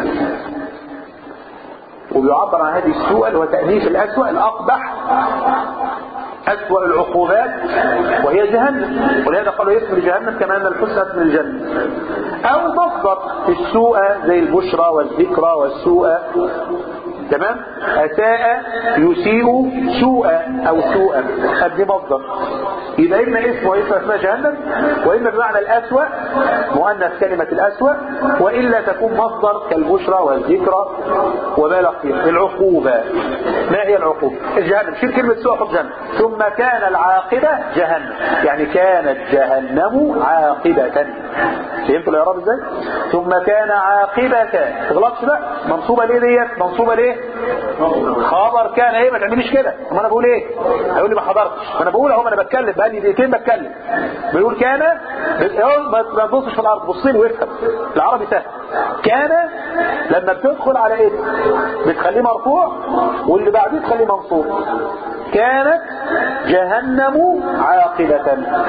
وبيعبر عن هذه السوء اللي هو تأنيث الأسوأ الأقبح أسوأ العقوبات وهي جهنم ولهذا قالوا اسم لجهنم كما أن الحسنى اسم الجنة أو مصدر السوء زي البشرى والذكرى والسوء تمام أساء يسيء سوءا أو سوءا أدي مصدر يبقى إما اسم وإما اسمها جهنم وإما بمعنى الأسوأ مؤنث كلمة الأسوأ وإلا تكون مصدر كالبشرى والذكرى وما لقيه العقوبة ما هي العقوبة الجهنم شيل كلمة سوء حط جهنم ثم كان العاقبة جهنم يعني كانت جهنم عاقبة فهمتوا الإعراب ازاي ثم كان عاقبة تغلطش بقى منصوبة ليه ديت منصوبة ليه خبر كان ايه ما تعمليش كده ما انا بقول ايه هيقول لي ما حضرتش ما انا بقول اهو ما انا بتكلم بقى لي دقيقتين بتكلم بيقول كان بيقول ما تبصش في الارض بص لي وافهم العربي سهل كان لما بتدخل على ايه بتخليه مرفوع واللي بعديه تخليه منصوب كانت جهنم عاقبة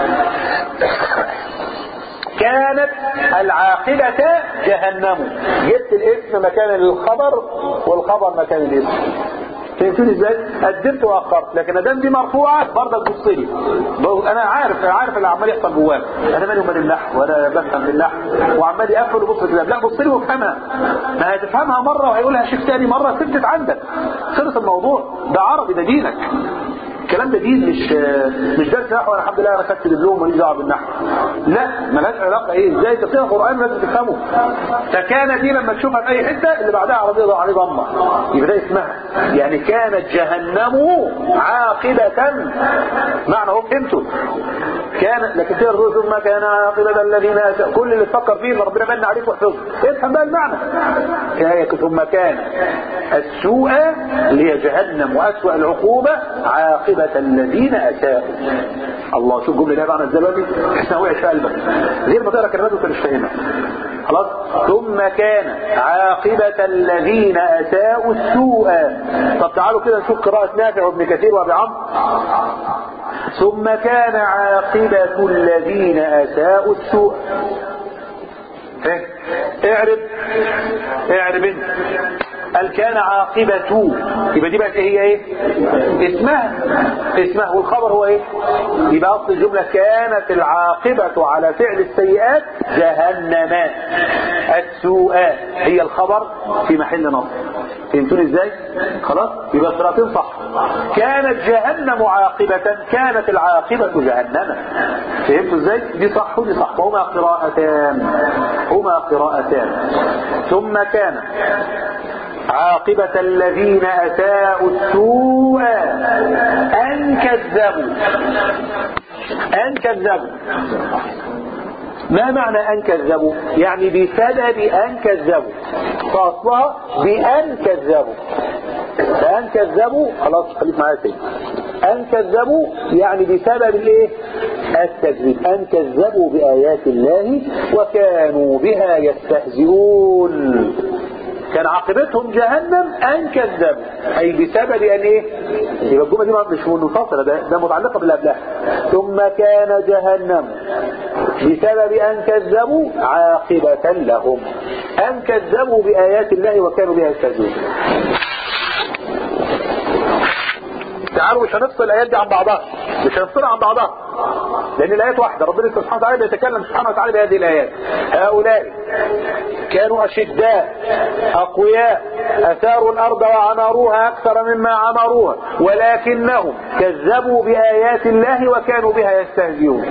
كانت العاقبة جهنم جبت الاسم مكان الخبر والخبر مكان الاسم فهمتوني ازاي؟ قدمت واخرت لكن ادام دي مرفوعه برضه تبص لي انا عارف انا عارف اللي عمال يحصل جواك انا مالي ومال النحو وانا بفهم بالنحو وعمال يقفل وبص كده لا بص لي وافهمها ما هتفهمها مره وهيقولها شيخ تاني مره ثبتت عندك خلص الموضوع ده عربي ده دينك الكلام ده دين مش مش درس نحو انا الحمد لله انا خدت دبلوم ماليش دعوه بالنحو لا مالهاش علاقه ايه ازاي تقرا القران لازم تفهمه فكان دي لما تشوفها في اي حته اللي بعدها عربيه ضع عليه ضمه يبقى ده اسمها يعني كانت جهنم عاقبه معنى هو فهمته كان لكن تقدر تقول ثم كان عاقبه الذين أسأ. كل اللي تفكر فيه ان ربنا من عليك واحفظه افهم بقى المعنى هي ثم كان السوء اللي هي جهنم واسوأ العقوبه عاقبه الذين اساءوا الله شوف الجمله دي معنى ازاي دلوقتي احنا وقعت في قلبك غير ما تقرا كلمات وانت مش فاهمها خلاص ثم كان عاقبة الذين أساءوا السوء طب تعالوا كده نشوف قراءة نافع وابن كثير وابي عمرو ثم كان عاقبة الذين أساءوا السوء فهم اعرب اعرب انت قال كان عاقبة يبقى دي بقت ايه هي ايه اسمها اسمها والخبر هو ايه يبقى اصل الجملة كانت العاقبة على فعل السيئات جهنم السوء هي الخبر في محل نصب فهمتوني ازاي خلاص يبقى القراءتين صح كانت جهنم عاقبة كانت العاقبة جهنم فهمتوا ازاي دي صح ودي صح وهما قراءتان هما قراءتان ثم كان عاقبة الذين أساءوا السوء أن كذبوا أن كذبوا ما معنى أن كذبوا يعني بسبب أن كذبوا فأصلها بأن كذبوا فأن كذبوا خلاص خليك معايا تاني أن كذبوا يعني بسبب الايه التكذيب أن كذبوا بآيات الله وكانوا بها يستهزئون كان عاقبتهم جهنم أن كذبوا أي بسبب أن إيه يبقى الجملة دي مش منفصلة ده, ده متعلقة باللي قبلها ثم كان جهنم بسبب أن كذبوا عاقبة لهم أن كذبوا بآيات الله وكانوا بها يستهزئون تعالوا مش هنفصل الآيات دي عن بعضها مش هنفصلها عن بعضها لأن الآيات واحدة ربنا سبحانه وتعالى بيتكلم سبحانه وتعالى بهذه الآيات هؤلاء كانوا أشداء أقوياء أثاروا الأرض وعمروها أكثر مما عمروها ولكنهم كذبوا بآيات الله وكانوا بها يستهزئون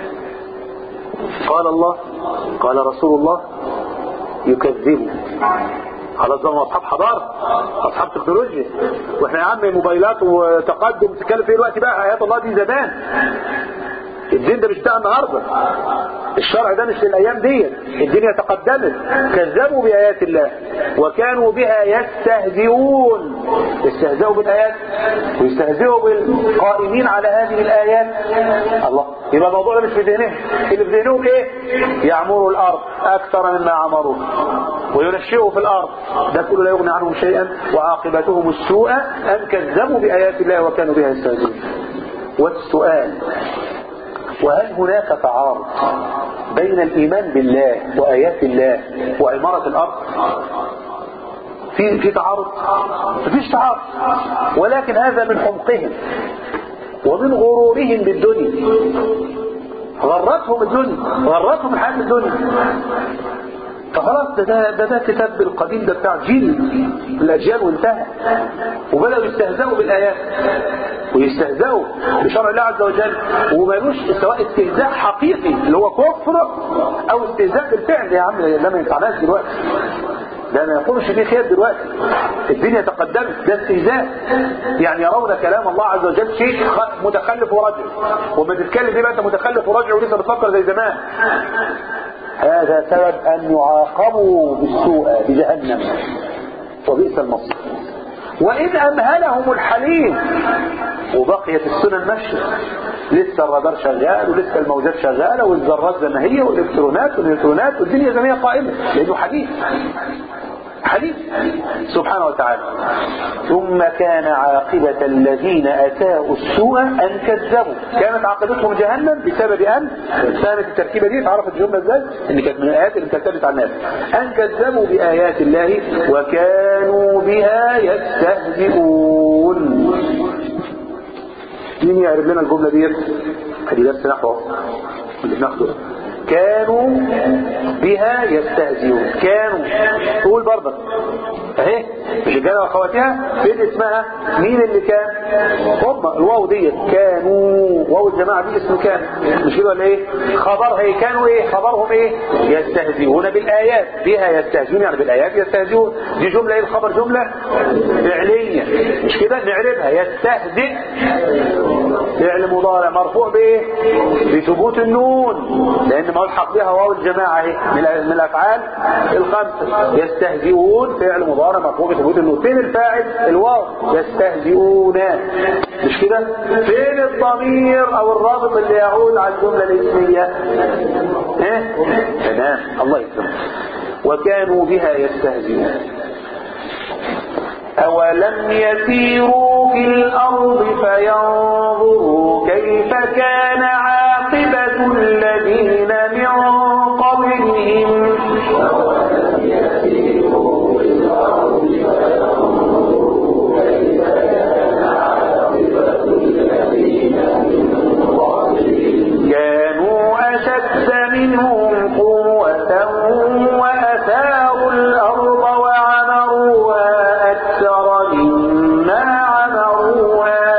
قال الله قال رسول الله يكذبوا خلاص بقى اصحاب حضاره اصحاب تكنولوجيا واحنا يا عم موبايلات وتقدم تتكلم فيه الوقت بقى ايات الله دي زمان الدين ده مش بتاع النهارده الشرع ده مش للايام دي الدنيا تقدمت كذبوا بايات الله وكانوا بها يستهزئون يستهزئوا بالآيات ويستهزئوا بالقائمين على هذه الآيات الله يبقى الموضوع ده مش في ذهنهم اللي في ذهنهم ايه يعمروا الأرض أكثر مما عمروا وينشئوا في الأرض ده كله لا يغني عنهم شيئا وعاقبتهم السوء أن كذبوا بآيات الله وكانوا بها يستهزئون والسؤال وهل هناك تعارض بين الإيمان بالله وآيات الله وعمارة الأرض في في تعارض مفيش تعارض ولكن هذا من حمقهم ومن غرورهم بالدنيا غرتهم الدنيا غرتهم الحياة الدنيا فخلاص ده ده, ده, ده كتاب القديم ده بتاع جيل الأجيال وانتهى وبدأوا يستهزئوا بالآيات ويستهزئوا بشرع الله عز وجل ومالوش سواء استهزاء حقيقي اللي هو كفر أو استهزاء بالفعل يا عم ده ما ينفعناش دلوقتي ده ما يقولش فيه خير دلوقتي الدنيا تقدمت ده استهزاء يعني يرون كلام الله عز وجل شيء متخلف ورجل وما تتكلم بيه انت متخلف ورجل ولسه بتفكر زي زمان هذا سبب أن يعاقبوا بالسوء بجهنم وبئس المصير وإن أمهلهم الحليم وبقيت السنن ماشية لسه الرادار شغال ولسه الموجات شغالة والذرات زي ما هي والإلكترونات والإلكترونات والدنيا زي ما هي قائمة لأنه حديث حديث سبحانه وتعالى ثم كان عاقبة الذين أساءوا السوء أن كذبوا كانت عاقبتهم جهنم بسبب أن كانت التركيبة دي اتعرفت الجملة ازاي ان كانت من الآيات اللي كذبت على الناس أن كذبوا بآيات الله وكانوا بها يستهزئون مين يعرف لنا الجملة دي ادي درس نحو اللي بناخده كانوا بها يستهزئون كانوا تقول برضه اهي مش الجنة واخواتها فين اسمها مين اللي كان هم الواو ديت كانوا واو الجماعة دي اسم كان مش كده ولا ايه خبرها ايه كانوا ايه خبرهم ايه يستهزئون بالآيات بها يستهزئون يعني بالآيات يستهزئون دي جملة ايه الخبر جملة فعلية مش كده نعرفها يستهزئ فعل مضارع مرفوع بايه بثبوت النون لان ملحق بها واو الجماعة اهي من الافعال الخمسة يستهزئون فعل مضارع مرفوع بثبوت النون فين الفاعل الواو يستهزئون مش كده فين الضمير او الرابط اللي يعود على الجملة الاسمية ايه تمام الله يسلمك وكانوا بها يستهزئون أولم يسيروا في الأرض فينظروا كيف كان عاقبة الذين من قبلهم كانوا أشد منهم قوة وأثاروا الأرض وعمروها أكثر مما عمروها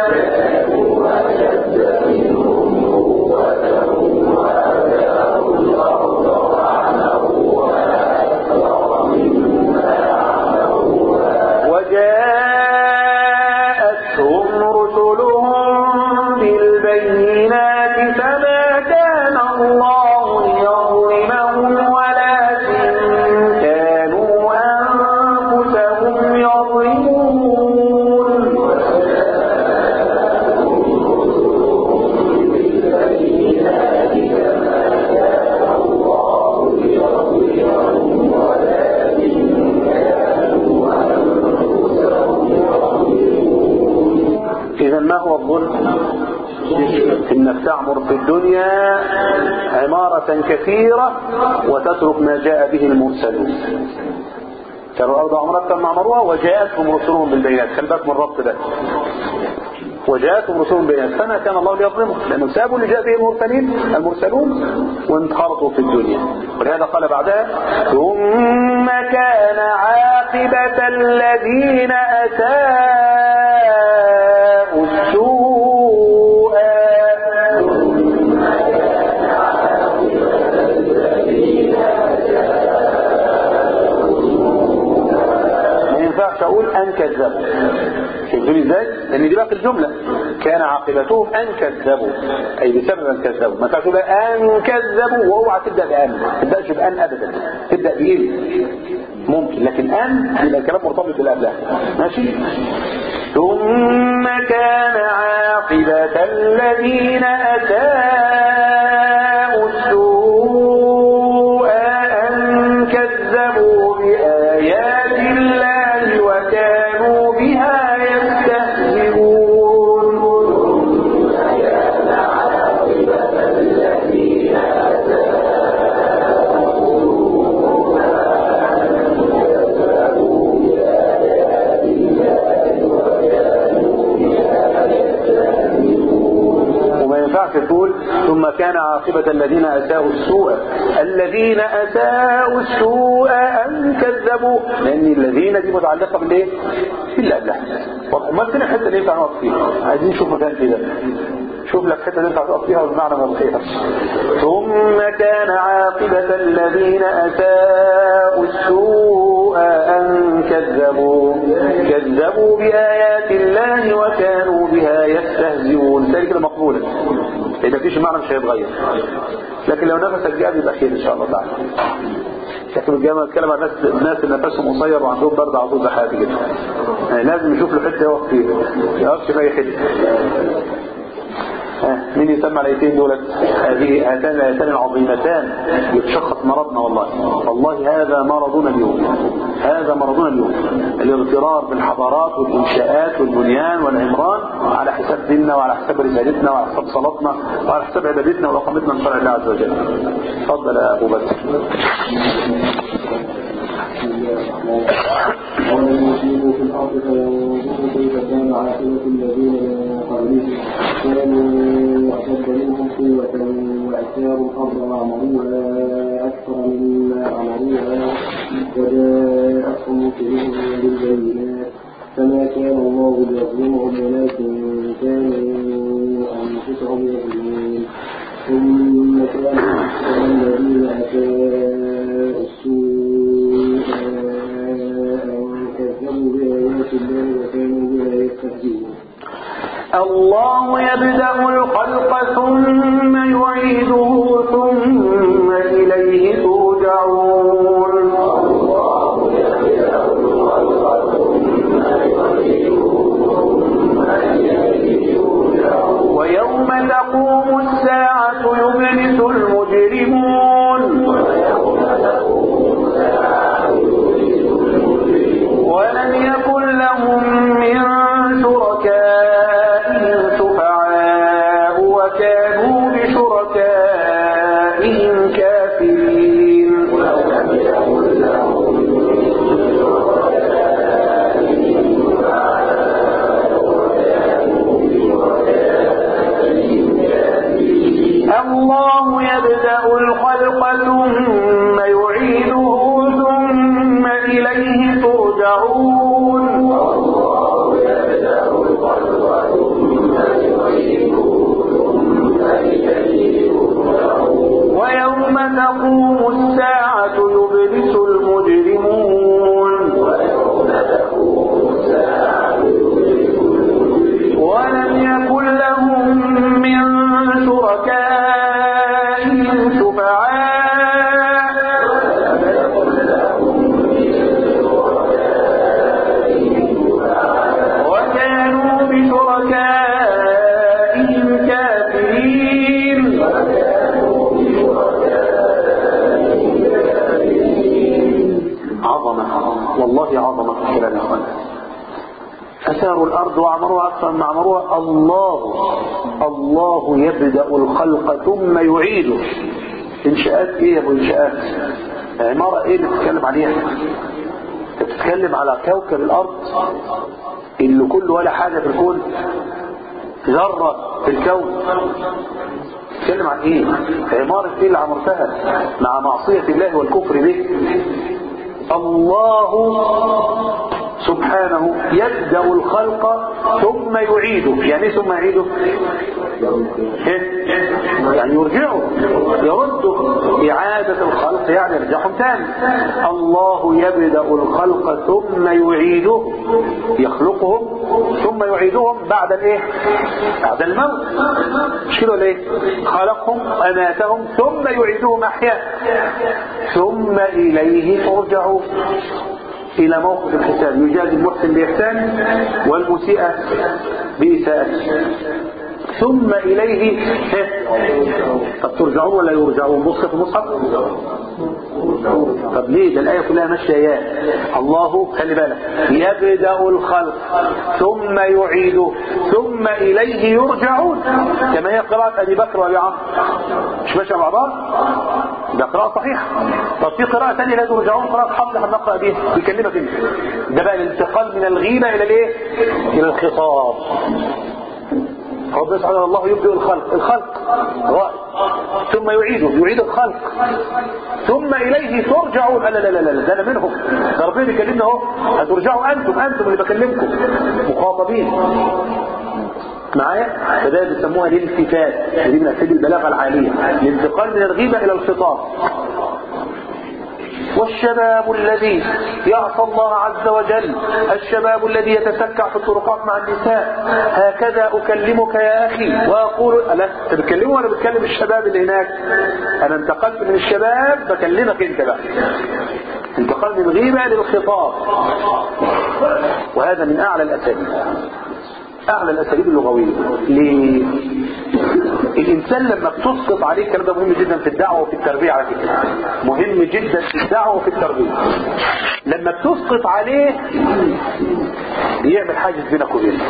وجاءتهم رسلهم بالبينات فما كان الله ليظلمهم ولكن كانوا أنفسهم يظلمون إذا ما هو الظلم إنك تعمر في الدنيا عمارة كثيرة وتترك ما جاء به المرسلون كانوا الأرض عمرة ما عمروها وجاءتهم رسلهم بالبينات خلي بالك من الربط ده وجاءتهم رسلهم بالبينات فما كان الله ليظلمهم لأنهم سابوا اللي جاء به المرسلين المرسلون وانخرطوا في الدنيا ولهذا قال بعدها ثم كان عاقبة الذين أساءوا السوء ما ينفعش اقول ان كذبوا شايفين ازاي؟ لان دي باقي الجمله كان عاقبتهم ان كذبوا اي بسبب ان كذبوا ما ينفعش تقول ان كذبوا واوعى تبدا بان ما تبداش بان ابدا تبدا بايه؟ ممكن لكن أن يبقى الكلام مرتبط بالأبلاه ماشي ثم كان عاقبة الذين أساءوا السوء أن كذبوا بآيات الله وكانوا بها يستهزئون وما ينفعش تقول ثم كان عاقبة الذين أساءوا السوء الذين أساءوا السوء أن كذبوا لأن الذين دي متعلقة بالإيه؟ بالله قبلها وأمال فين الحتة اللي ينفع نقف فيها عايزين نشوف مكان كده شوف لك حتة ينفع تقف فيها والمعنى من الخير ثم كان عاقبة الذين أساءوا السوء أن كذبوا كذبوا بآيات الله وكانوا بها يستهزئون ذلك مقبولة إذا فيش معنى مش هيتغير لكن لو نفسك جاب يبقى خير إن شاء الله تعالى لكن الجامعة بتكلم عن ناس الناس اللي نفسهم قصير وعندهم برد على طول زي حياتي كده يعني لازم يشوف له حته يقف فيها ما يقفش في اي حته ها، مين يسمى الايتين دولت هذه هاتان الايتان العظيمتان يتشخص مرضنا والله والله هذا مرضنا اليوم هذا مرضنا اليوم الاغترار بالحضارات والانشاءات والبنيان والعمران على حساب ديننا وعلى حساب رسالتنا وعلى حساب صلاتنا وعلى حساب عبادتنا واقامتنا من شرع الله عز وجل تفضل يا ابو بكر ومن يسيروا في الأرض فينظروا كيف كان عاقبة الذين من قبلهم كانوا أشد منهم قوة وأثاروا الأرض وعمروها أكثر مما عمروها وجاءتهم رسلهم بالبينات فما كان الله ليظلمهم ولكن كانوا أنفسهم يظلمون ثم كان أكثر الذين أساءوا السوء أن كذبوا بآيات الله وكانوا بها يستهزئون الله يبدأ الخلق ثم يعيده ثم إليه ترجعون ويوم تقوم الساعة يبلس المجرمون ولم يكن لهم من شركائهم شفعاء وكانوا بشركائهم كافرين الله يبدأ الخلق ثم يعيده ثم إليه ترجعون ويوم تقوم الساعة يبلس المجرمون ولم يكن لهم من شركائهم شفعاء وكانوا بشركائهم كافرين عظمة والله عظمة في الكلام يا اخوانا أثاروا الأرض وعمروها أكثر ما عمروها الله الله يبدأ الخلق ثم يعيده إنشاءات إيه يا أبو إنشاءات عمارة إيه اللي بتتكلم عليها أنت بتتكلم على كوكب الأرض اللي كل ولا حاجة في الكون ذرة في الكون بتتكلم عن إيه عمارة إيه اللي عمرتها مع معصية الله والكفر به الله سبحانه يبدأ الخلق ثم يعيده يعني ايه ثم يعيده إيه؟ يعني يرجعوا يردوا إعادة الخلق يعني يرجعهم تاني الله يبدأ الخلق ثم يعيده يخلقهم ثم يعيدهم بعد الايه بعد الموت مش كده ولا ايه خلقهم اماتهم ثم يعيدهم احياء ثم اليه ترجعون الى موقف الحساب يجازي المحسن باحسانه والمسيء باساءته ثم إليه طب ترجعون ولا يرجعون بص في المصحف طب ليه ده الآية كلها ماشية يا الله خلي بالك يبدأ الخلق ثم يعيده ثم إليه يرجعون كما هي قراءة أبي بكر وأبي عمرو مش ماشية مع بعض ده قراءة صحيحة طب في قراءة ثانية لا ترجعون قراءة حفظ هنقرأ بيها بيكلمك انت ده بقى الانتقال من الغيبة إلى الايه؟ إلى الخطاب ربنا سبحانه الله يبدئ الخلق الخلق رائع ثم يعيده يعيد الخلق ثم إليه ترجعون لا لا لا لا ده أنا منهم ده ربنا بيكلمنا اهو هترجعوا أنتم أنتم اللي بكلمكم مخاطبين معايا فده بيسموها الالتفات دي من اساليب البلاغه العاليه الانتقال من الغيبه الى الخطاب والشباب الذي يعصى الله عز وجل الشباب الذي يتسكع في الطرقات مع النساء هكذا أكلمك يا أخي وأقول لا أنت بتكلمه ولا بتكلم الشباب اللي هناك أنا انتقلت من الشباب بكلمك أنت بقى انتقال من الغيبة للخطاب وهذا من أعلى الأساليب أعلى الأساليب اللغوية ليه؟ الإنسان لما بتسقط عليه الكلام ده مهم جدا في الدعوة وفي التربية على فكرة مهم جدا في الدعوة وفي التربية لما بتسقط عليه بيعمل حاجز بينك وبينه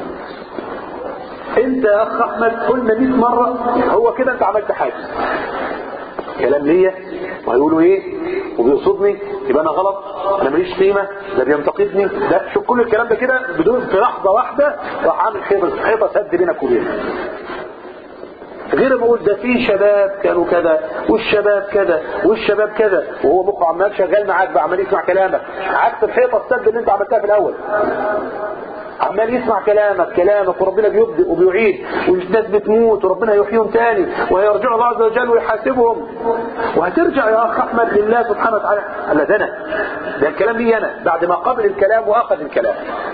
انت يا اخ احمد قلنا 100 مرة هو كده انت عملت حاجز كلام ليا وهيقولوا ايه وبيقصدني يبقى انا غلط انا ماليش قيمه ده بينتقدني ده شوف كل الكلام ده كده بدون في لحظه واحده راح عامل حيطه حيطه سد بينك وبينه غير ما اقول ده في شباب كانوا كذا والشباب كذا والشباب كذا وهو مخه عمال شغال معاك بقى عمال يسمع كلامك عكس الحيطه السد اللي انت عملتها في الاول عمال يسمع كلامك كلامك وربنا بيبدئ وبيعيد والناس بتموت وربنا يحييهم تاني ويرجع الله عز وجل ويحاسبهم وهترجع يا اخ احمد لله سبحانه وتعالى لا ده انا ده الكلام لي انا بعد ما قبل الكلام واخذ الكلام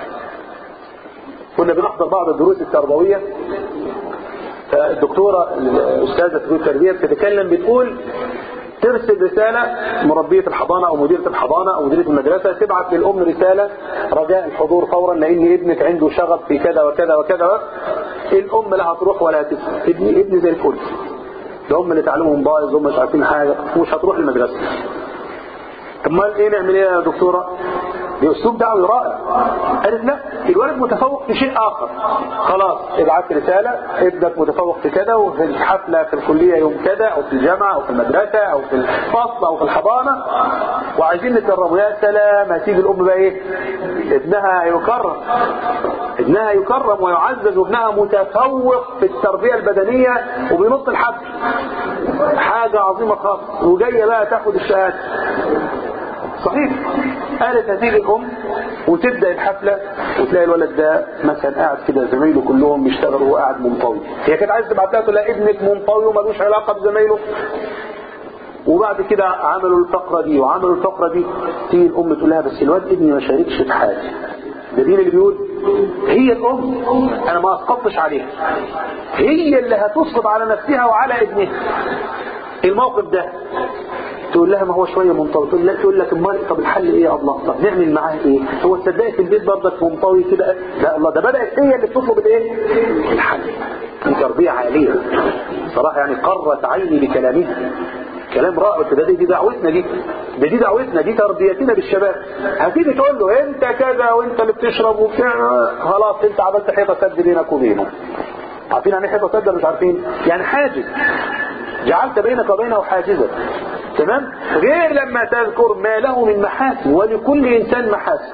كنا بنحضر بعض الدروس التربويه فالدكتوره الاستاذه في التربيه بتتكلم بتقول ترسل رسالة مربية الحضانة أو مديرة الحضانة أو مديرة المدرسة تبعت للأم رسالة رجاء الحضور فورا لأن ابنك عنده شغف في كذا وكذا وكذا الأم لا هتروح ولا هتسمع ابني ابني زي الفل ده هم اللي تعلمهم بايظ هم مش عارفين حاجة ومش هتروح المدرسة طب ما ايه نعمل ايه يا دكتورة بأسلوب دعوي رائع قالت لا الولد متفوق في شيء آخر خلاص ابعت رسالة ابنك متفوق في كذا وفي الحفلة في الكلية يوم كذا أو في الجامعة أو في المدرسة أو في الفصل أو في الحضانة وعايزين نكرمه يا سلام هتيجي الأم بقى إيه ابنها يكرم ابنها يكرم ويعزز وابنها متفوق في التربية البدنية وبينط الحبل حاجة عظيمة خالص وجاية بقى تاخد الشهادة صحيح قالت هتيجي الام وتبدا الحفله وتلاقي الولد ده مثلا قاعد كده زمايله كلهم بيشتغلوا وهو قاعد منطوي هي كانت عايزه تبعت لها تقول لها ابنك منطوي وملوش علاقه بزمايله وبعد كده عملوا الفقره دي وعملوا الفقره دي تيجي الام تقول لها بس الواد ابني ما شاركش في حاجه ده مين اللي بيقول هي الام انا ما اسقطتش عليها هي اللي هتسقط على نفسها وعلى ابنها الموقف ده تقول لها ما هو شويه منطوي تقول لها تقول لك امال طب الحل ايه يا الله طب نعمل معاه ايه هو تصدقي في البيت برضك منطوي كده لا الله ده بدات هي اللي بتطلب الايه الحل دي تربيه عاليه صراحه يعني قرت عيني بكلامها كلام رائع ده دي, دي دعوتنا دي ده دي دعوتنا دي تربيتنا بالشباب هتيجي تقول له انت كذا وانت اللي بتشرب وبتاع خلاص انت عملت حيطه سد بينك وبينه عارفين يعني حيطه سد مش عارفين يعني حاجز جعلت بينك وبينه حاجزا تمام غير لما تذكر ما له من محاسن ولكل انسان محاسن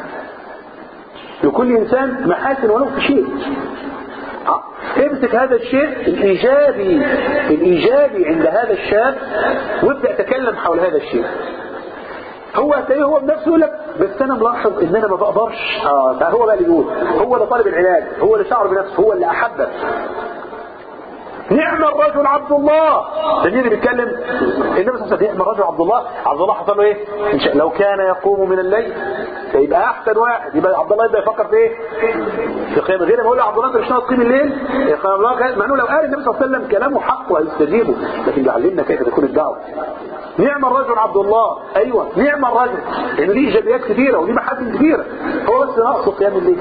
لكل انسان محاسن ولو في شيء امسك هذا الشيء الايجابي الايجابي عند هذا الشاب وابدا تكلم حول هذا الشيء هو هتلاقيه هو بنفسه يقول لك بس انا ملاحظ ان انا ما بقدرش اه هو بقى اللي يقول هو اللي طالب العلاج هو اللي شعر بنفسه هو اللي احبك نعم الرجل عبد الله ده مين اللي بيتكلم النبي صلى الله عليه وسلم نعم الرجل عبد الله عبد الله حصل له ايه إن شاء- لو كان يقوم من الليل فيبقى احسن واحد يبقى عبد الله يبقى يفكر في ايه في قيام غير ما يقول له عبد الله انت مش ناقص تقيم الليل يا قيام الله كان- مع انه لو قال النبي صلى الله عليه وسلم كلامه حق وهيستجيبه لكن بيعلمنا كيف تكون الدعوه نعم الرجل عبد الله ايوه نعم الرجل لان دي ايجابيات كثيره ودي محاسن كثيره هو بس ناقصه قيام الليل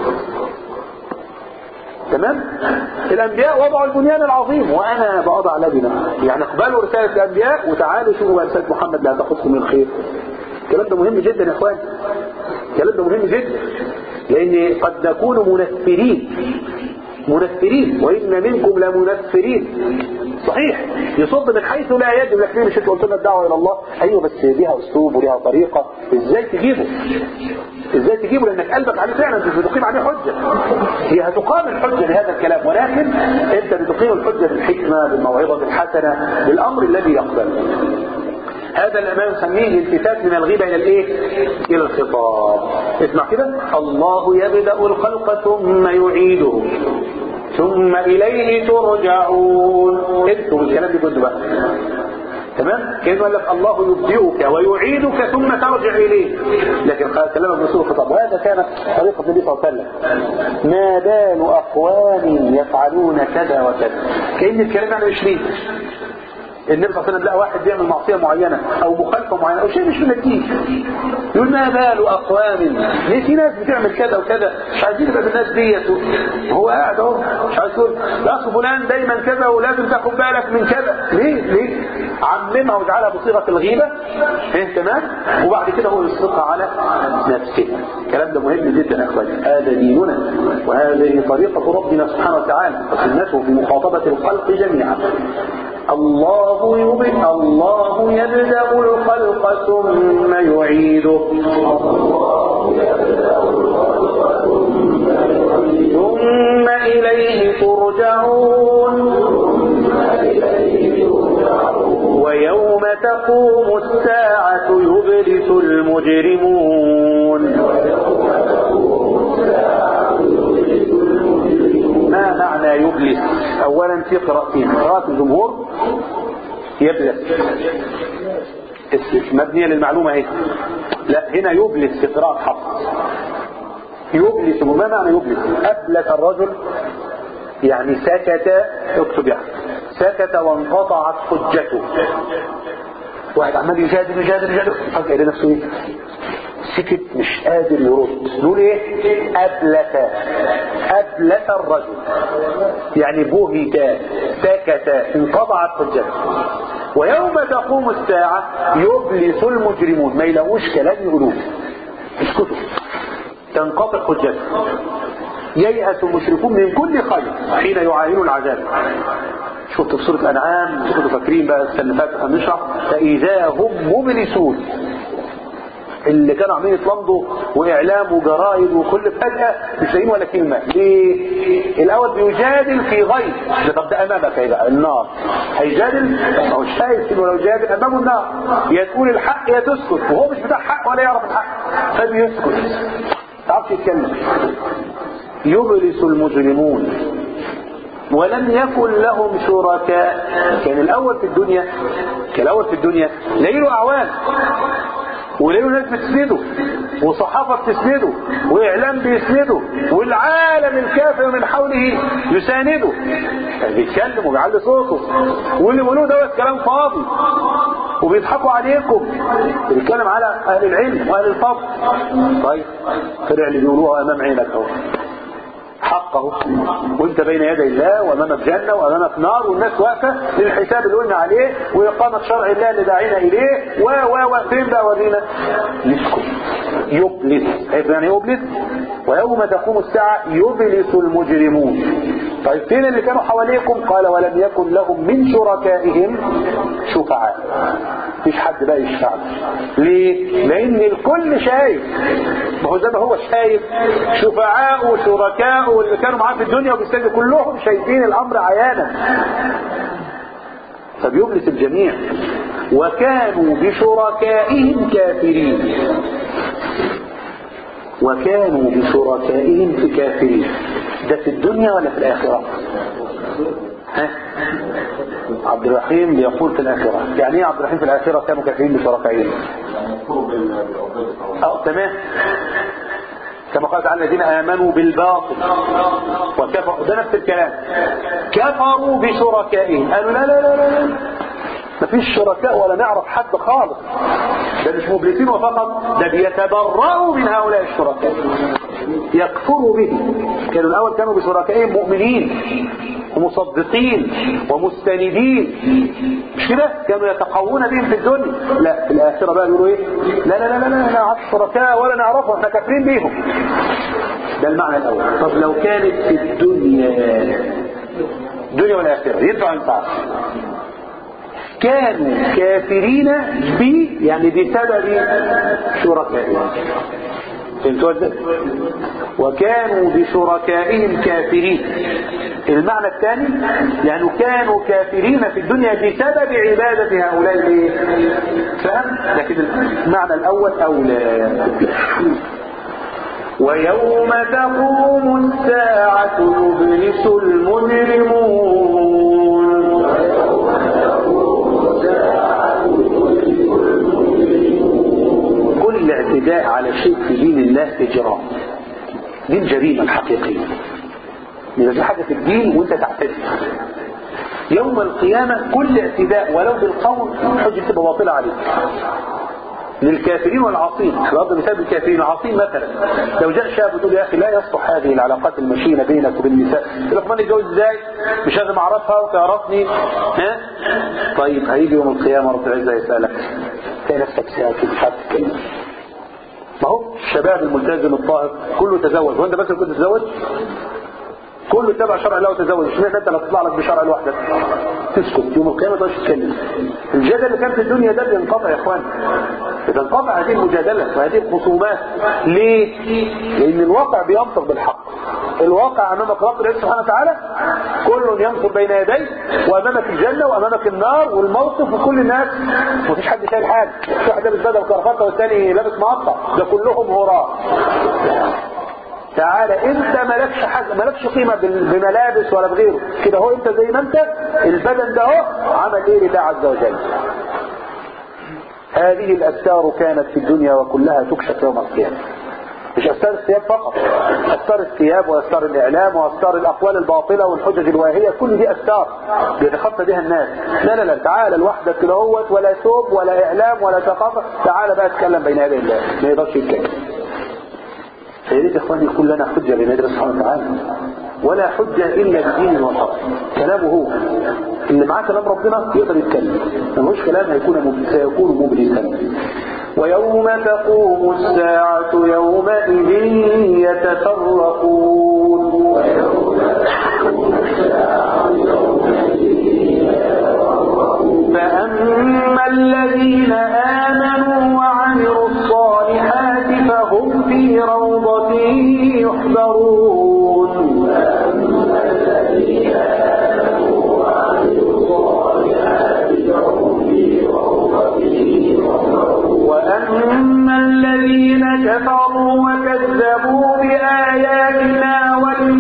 تمام الانبياء وضعوا البنيان العظيم وانا بضع لبنه يعني اقبلوا رساله الانبياء وتعالوا شوفوا بقى رساله محمد لا تخصكم من الخير الكلام ده مهم جدا يا اخوان الكلام ده مهم جدا لان قد نكون منفرين منفرين وان منكم لمنفرين صحيح يصد من حيث لا يجب لكن مش انت قلت لنا الدعوه الى الله ايوه بس ليها اسلوب وليها طريقه ازاي تجيبه ازاي تجيبه لانك قلبك عليه فعلا مش بتقيم عليه حجه هي هتقام الحجه لهذا الكلام ولكن انت بتقيم الحجه بالحكمه بالموعظه الحسنه بالامر الذي يقبل هذا ما نسميه الالتفات من الغيبة إلى الإيه؟ إلى الخطاب اسمع كده الله يبدأ الخلق ثم يعيده ثم إليه ترجعون انتوا الكلام ده كله بقى تمام كأنه قال لك الله يبدئك ويعيدك ثم ترجع إليه لكن كلامك بأسلوب الخطاب وهذا كانت طريقة النبي صلى الله عليه وسلم ما بال أقوام يفعلون كذا وكذا كأن الكلام يعني مش ليه النبي صلى الله عليه وسلم لقى واحد بيعمل معصيه معينه او مخالفه معينه او شيء مش من الدين يقول ما بال اقوام ليه في ناس بتعمل كذا وكذا مش عايزين نبقى بالناس ديت هو قاعد اهو مش عايز يقول لا أصل فلان دايما كذا ولازم تاخد بالك من كذا ليه ليه عممها واجعلها بصيغه الغيبه ايه تمام وبعد كده هو يصدقها على نفسه الكلام ده مهم جدا يا اخواني هذا ديننا وهذه طريقه ربنا سبحانه وتعالى وسنته في مخاطبه الخلق جميعا الله يبدأ الله يبدأ الخلق ثم يعيده ثم إليه ترجعون ويوم تقوم الساعة يبلس المجرمون ما معنى يبلس اولا في قراءتين قراءة الجمهور يبلس مبنية للمعلومة اهي لا هنا يبلس في قراءة حفص يبلس ما معنى يبلس ابلس الرجل يعني سكت اكتب يعني سكت وانقطعت حجته واحد عمال يجادل يجادل يجادل فجأة يلاقي نفسه ايه سكت مش قادر يرد نقول ايه ابلس ابلس الرجل يعني بهت سكت انقطعت حجته ويوم تقوم الساعة يبلس المجرمون ما يلاقوش كلام يقولوه اسكتوا تنقطع حجته ييأس المشركون من كل خير حين يعاينوا العذاب شفت في سورة الأنعام كنتوا فاكرين بقى السنة اللي فاتت هنشرح فإذا هم مبلسون اللي كانوا عاملين يتلمضوا واعلام وجرائد وكل فجأة مش لاقيين ولا كلمة ليه الاول بيجادل في غيب ده طب ده امامك ايه بقى النار هيجادل هو مش شايف كده ولو جادل امامه النار يا تقول الحق يا تسكت وهو مش بتاع حق ولا يعرف الحق فبيسكت ما تعرفش يتكلم يبلس المجرمون ولم يكن لهم شركاء كان الاول في الدنيا كان الاول في الدنيا لاقي اعوان ولقوا ناس بتسنده وصحافة بتسنده وإعلام بيسنده والعالم الكافر من حوله يسانده بيتكلم وبيعلي صوته واللي بيقولوه دوت كلام فاضي وبيضحكوا عليكم بيتكلم على أهل العلم وأهل الفضل طيب طلع اللي بيقولوها أمام عينك أهو حقه وانت بين يدي الله وامامك جنة وامامك نار والناس واقفة للحساب اللي قلنا عليه وإقامة شرع الله اللي داعينا إليه و و و فين بقى ورينا يسكت يبلس يعني يبلس ويوم تقوم الساعة يبلس المجرمون طيب فين اللي كانوا حواليكم قال ولم يكن لهم من شركائهم شفعاء مفيش حد بقى يشفع ليه لان الكل شايف ما هو زي ما هو شايف شفعاء وشركاء واللي كانوا معاه في الدنيا وبيستجدوا كلهم شايفين الامر عيانا فبيبلس الجميع وكانوا بشركائهم كافرين وكانوا بشركائهم في كافرين ده في الدنيا ولا في الآخرة ها؟ عبد الرحيم بيقول في الآخرة يعني ايه عبد الرحيم في الآخرة كانوا كافرين بشركائهم اه تمام كما قال تعالى الذين آمنوا بالباطل وكفروا ده نفس الكلام كفروا بشركائهم قالوا لا لا لا لا, لا. مفيش شركاء ولا نعرف حد خالص ده مش مبلسين وفقط ده بيتبرأوا من هؤلاء الشركاء يكفروا به كانوا الأول كانوا بشركائهم مؤمنين ومصدقين ومستندين مش كده كانوا يتقوون بهم في الدنيا لا في الآخرة بقى يقولوا ايه لا لا لا لا لا نعرف شركاء ولا نعرفهم احنا كافرين بيهم ده المعنى الأول طب لو كانت في الدنيا الدنيا والآخرة ينفع ينفع كانوا كافرين ب يعني بسبب شركائهم فهمتوا ازاي؟ وكانوا بشركائهم كافرين المعنى الثاني يعني كانوا كافرين في الدنيا بسبب عبادة هؤلاء الايه؟ فهم لكن المعنى الأول أولى ويوم تقوم الساعة يبلس المجرمون كل اعتداء على شيء في دين الله إجرام دي الجريمة الحقيقية يبقى في حاجة في الدين وانت تعتدي يوم القيامة كل اعتداء ولو بالقول حجة تبقى باطلة عليك للكافرين والعاصين ضرب مثال الكافرين العاصين مثلا لو جاء شاب وتقول يا اخي لا يصلح هذه العلاقات المشينه بينك وبين النساء يقول لك ما نتجوز ازاي مش لازم اعرفها وتعرفني ها طيب هيجي يوم القيامه رب العزه يسالك تلاقي نفسك ساكت مش عارف تتكلم ما هو الشباب الملتزم الطاهر كله تزوج وانت بس كنت تتزوج كله اتبع شرع الله وتزوج اشمعنى انت اللي تطلع لك بشرع لوحدك تسكت يوم القيامه تقعدش تتكلم الجدل اللي كان في الدنيا ده بينقطع يا اخوان بتنقطع هذه المجادله وهذه الخصومات ليه؟ لان الواقع بينطق بالحق الواقع امامك رب العزه سبحانه وتعالى كل ينظر بين يديه وامامك الجنه وامامك النار والموقف وكل الناس مفيش حد شايل حاجه في واحد لابس بدله وكرافته والثاني لابس مقطع ده كلهم هراء تعالى انت مالكش حاجه مالكش قيمه بال- بملابس ولا بغيره كده هو انت زي ما انت البدن ده اهو عمل ايه لله عز وجل هذه الاستار كانت في الدنيا وكلها تكشف يوم القيامه مش استار الثياب فقط استار الثياب واستار الاعلام واستار الاقوال الباطله والحجج الواهيه كل دي استار بيتخطى بها الناس لا لا لا تعالى لوحدك كده هوت ولا ثوب ولا اعلام ولا ثقافه تعالى بقى اتكلم بين يدي الله ما يقدرش يتكلم فيا ريت يا اخواني يكون لنا حجه بين يدي الله سبحانه وتعالى ولا حجه الا الدين والحق كلامه هو اللي معاه كلام ربنا يقدر يتكلم ملوش كلام هيكون مب- سيكون مبلسا ويوم تقوم الساعة يومئذ يتفرقون فأما الذين آمنوا وعملوا الصالحات فهم في روضة يحبرون وأما الذين كفروا وكذبوا بآياتنا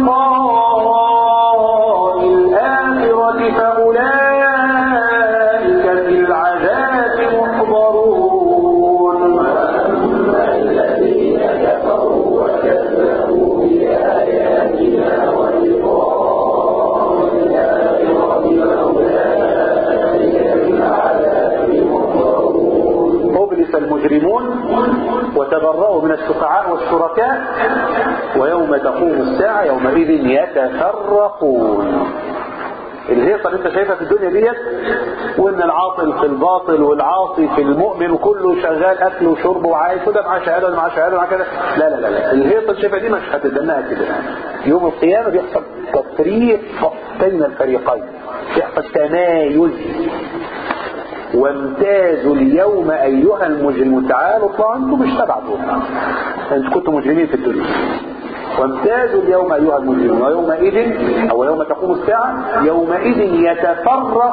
ولقاء الآخرة فأولئك في العذاب محضرون أبلس المجرمون وتبرأوا من الشفعاء والشركاء ويوم تقوم الساعة يومئذ يتفرقون الهيصة اللي انت شايفها في الدنيا ديت وان العاطل في الباطل والعاصي في المؤمن وكله شغال اكل وشرب وعايش وده معاه شهاده وده معاه شهاده ومعاه كده لا لا لا لا الهيصة اللي شايفها دي مش هتدناها كده يوم القيامة بيحصل تفريق بين الفريقين بيحصل تمايز وامتازوا اليوم ايها المجرمون تعالوا اطلعوا انتم مش تبع دول انتم كنتم مجرمين في الدنيا وامتازوا اليوم ايها المجرمون ويومئذ او يوم تقوم الساعه يومئذ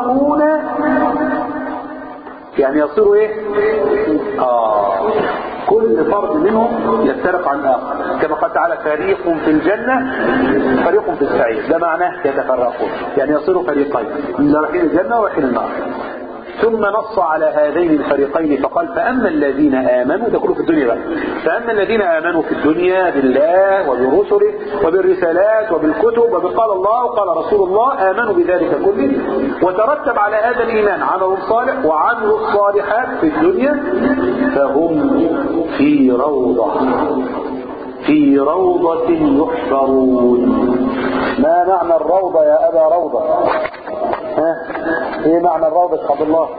يتفرقون يعني يصيروا ايه اه كل فرد منهم يفترق عن الآخر كما قال تعالى فريق في الجنة فريق في السعير ده معناه يتفرقون يعني يصيروا فريقين اللي رايحين الجنة ورايحين النار ثم نص على هذين الفريقين فقال فأما الذين آمنوا ده كله في الدنيا بقى فأما الذين آمنوا في الدنيا بالله وبرسله وبالرسالات وبالكتب وبقال الله وقال رسول الله آمنوا بذلك كله وترتب على هذا الإيمان عمل صالح وعملوا الصالحات في الدنيا فهم في روضة في روضة يحشرون ما معنى الروضة يا أبا روضة ها ايه معنى الروضة يا عبد الله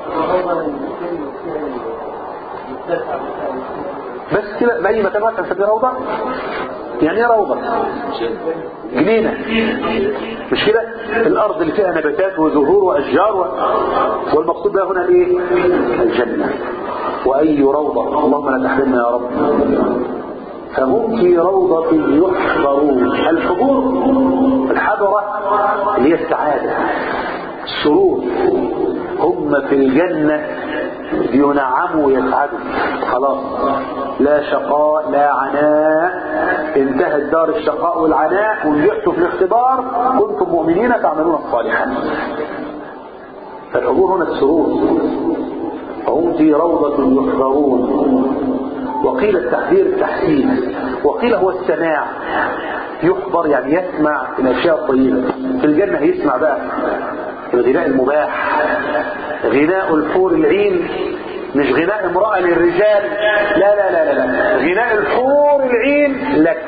بس كده بأي مكان واحد هنسميه روضة يعني ايه روضة جنينة مش كده الأرض اللي فيها نباتات وزهور وأشجار و... والمقصود بها هنا الايه الجنة وأي روضة اللهم لا تحرمنا يا رب فهم في روضة يحضرون الحضور الحضرة اللي هي السعادة السرور هم في الجنة ينعموا ويسعدوا خلاص لا شقاء لا عناء انتهت دار الشقاء والعناء ونجحتوا في الاختبار كنتم مؤمنين تعملون الصالحات فالحضور هنا السرور فهم في روضة يحضرون وقيل التحذير التحسين وقيل هو السماع يحضر يعني يسمع الاشياء الطيبه في الجنه هيسمع بقى الغناء المباح غناء الحور العين مش غناء امرأة للرجال لا لا لا لا, لا. غناء الحور العين لك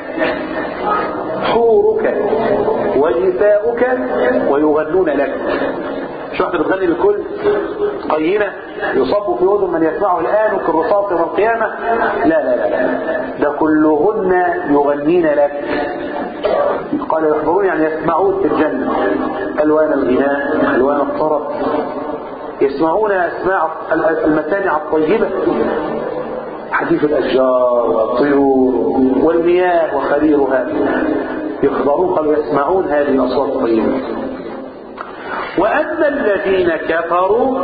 حورك ونساؤك ويغنون لك مش واحدة بتغني للكل قينة يصب في أذن من يسمعه الآن وكالرصاص يوم القيامة لا لا لا لا ده كلهن يغنين لك قال يحضرون يعني يسمعون في الجنة ألوان الغناء ألوان الطرب يسمعون أسماع المسامع الطيبة حديث الأشجار والطيور والمياه وخريرها يحضرون قالوا يسمعون هذه الأصوات الطيبة وأما الذين كفروا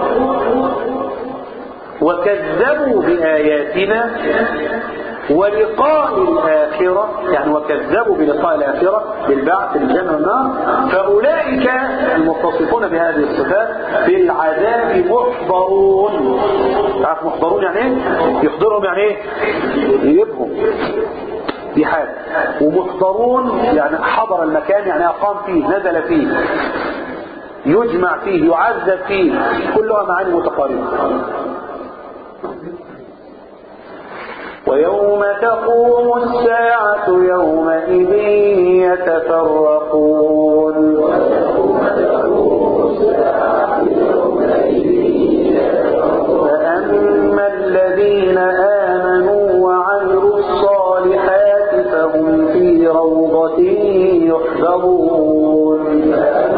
وكذبوا بآياتنا ولقاء الآخرة يعني وكذبوا بلقاء الآخرة بالبعث الجنة والنار فأولئك المتصفون بهذه الصفات في العذاب محضرون تعرف محضرون يعني ايه؟ يحضرهم يعني ايه؟ يجيبهم دي حاجة ومحضرون يعني حضر المكان يعني أقام فيه نزل فيه يجمع فيه يعذب فيه كلها معاني متقاربة ويوم تقوم الساعة يومئذ يتفرقون فأما الذين آمنوا وعملوا الصالحات فهم في روضة يحذرون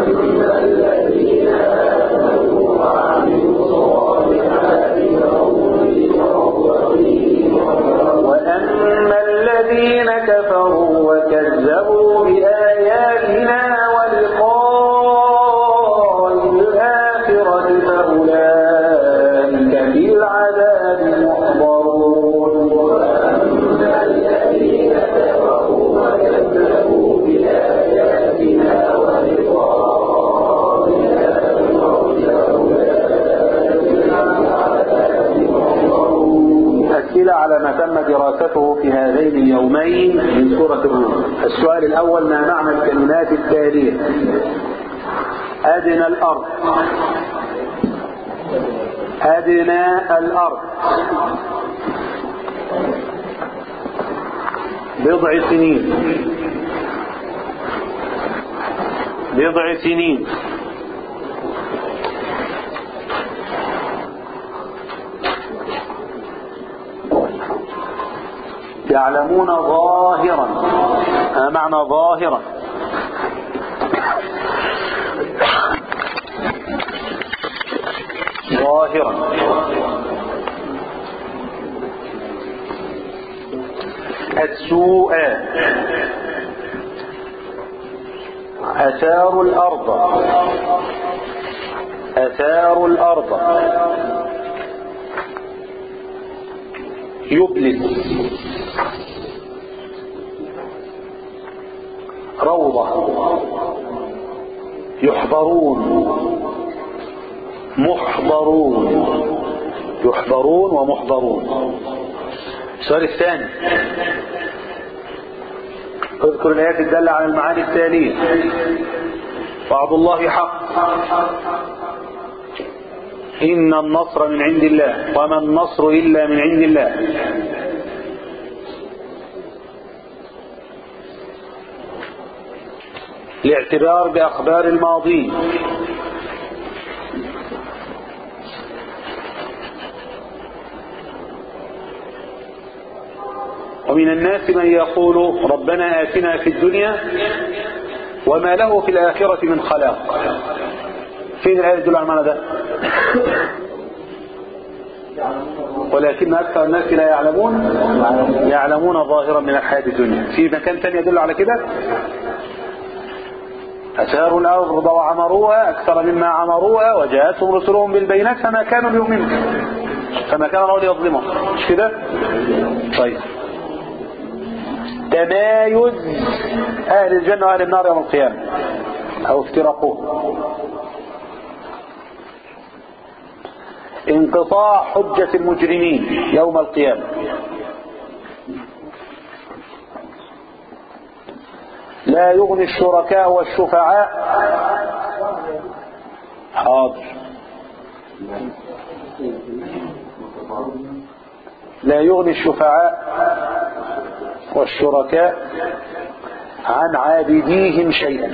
وأما الذين كفروا وكذبوا بآياتنا ولقاء الآخرة فأولئك في العذاب محضرون أسئلة على ما تم دراسته في هذين اليومين من سورة الروم السؤال الأول ما معنى الكلمات التالية أدنى الأرض أدنى الأرض بضع سنين بضع سنين يعلمون ظاهرا ما معنى ظاهرا ظاهرا السوء أثار الأرض أثار الأرض يبلس روضة يحضرون محضرون يحضرون ومحضرون السؤال الثاني اذكر الآيات الدالة على المعاني التالية وعد الله حق إن النصر من عند الله وما النصر إلا من عند الله الاعتبار بأخبار الماضي ومن الناس من يقول ربنا آتنا في الدنيا وما له في الآخرة من خلاق فين الآية تدل على المعنى ده ولكن أكثر الناس لا يعلمون يعلمون ظاهرا من الحياة الدنيا في مكان ثاني يدل على كده أثاروا الأرض وعمروها أكثر مما عمروها وجاءتهم رسلهم بالبينات فما كانوا ليؤمنوا فما كان الله ليظلمهم مش كده طيب تمايز أهل الجنة وأهل النار يوم القيامة أو افتراقون انقطاع حجة المجرمين يوم القيامة لا يغني الشركاء والشفعاء حاضر لا يغني الشفعاء والشركاء عن عابديهم شيئا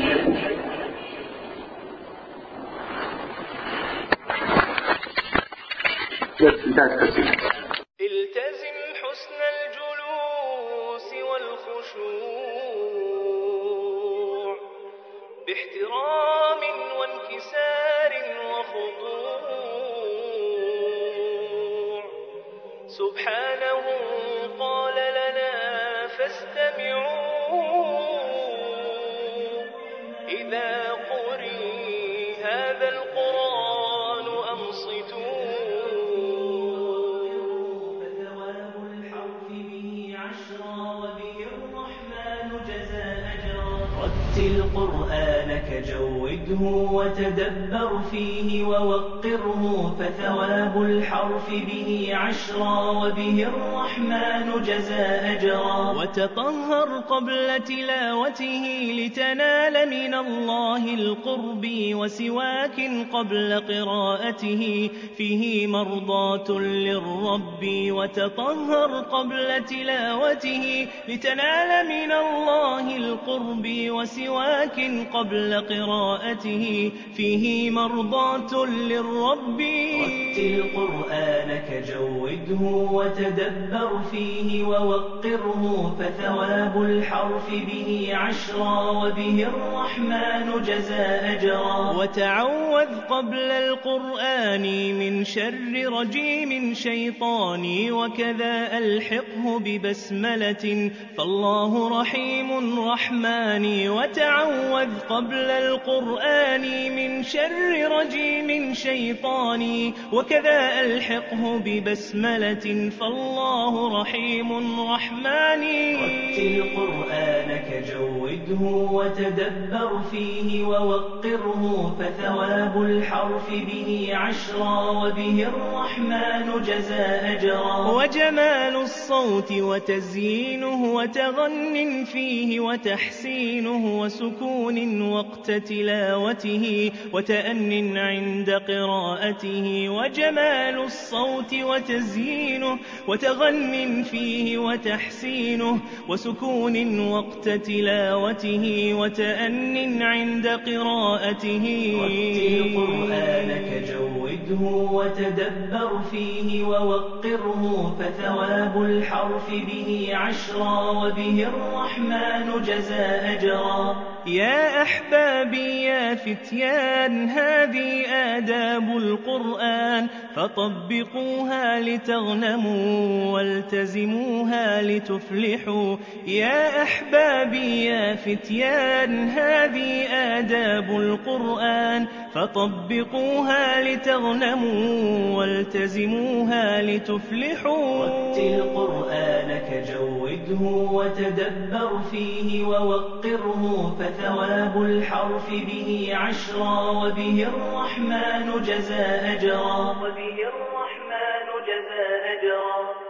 بس انتهت التسجيل التزم حسن الجلوس والخشوع باحترام وانكسار وخضوع سبحانه قال لنا فاستمعوا إذا قرئ هذا القرآن أنصتوا فثواب الحرف به عشرا وبه الرحمن جزى أجرا رتل قرآنك جوده وتدبر فيه ووقره فثواب الحرف به عشرا وبه الرحمن جزى أجرا وتطهر قبل تلاوته لتنال من الله القرب وسواك قبل قراءته فيه مرضاة للرب وتطهر قبل تلاوته لتنال من الله القرب وسواك قبل قراءته فيه مرضاة للرب رتل قرآنك جوده وتدبر فيه ووقره فثواب الحرف به عشرا وبه الرحمن جزى أجرا وتعوذ قبل القرآن من شر رجيم شيطاني وكذا ألحقه ببسملة فالله رحيم رحماني وتعوذ قبل القرآن من شر رجيم شيطاني وكذا ألحقه ببسملة فالله رحيم رحماني رتل قرآنك جوده وتدبر فيه ووقره فثواب الحرف به عشرا وبه الرحمن جزى أجرا وجمال الصوت وتزيينه وتغن فيه وتحسينه وسكون وقت تلاوته وتأن عند قراءته وجمال الصوت وتزيينه وتغن فيه وتحسينه وسكون وقت تلاوته وتأن عند قراءته رتل قرآنك جوده وتدبر فيه ووقره فثواب الحرف به عشرا وبه الرحمن جزى أجرا يا أحبابي يا فتيان هذه آداب القرآن فطبقوها لتغنموا والتزموها لتفلحوا يا أحبابي يا فتيان هذه آداب القرآن فطبقوها لتغنموا والتزموها لتفلحوا رتل قرآنك جوده وتدبر فيه ووقره فثواب الحرف به عشرا وبه الرحمن جزى أجرا وبه الرحمن جزى أجرا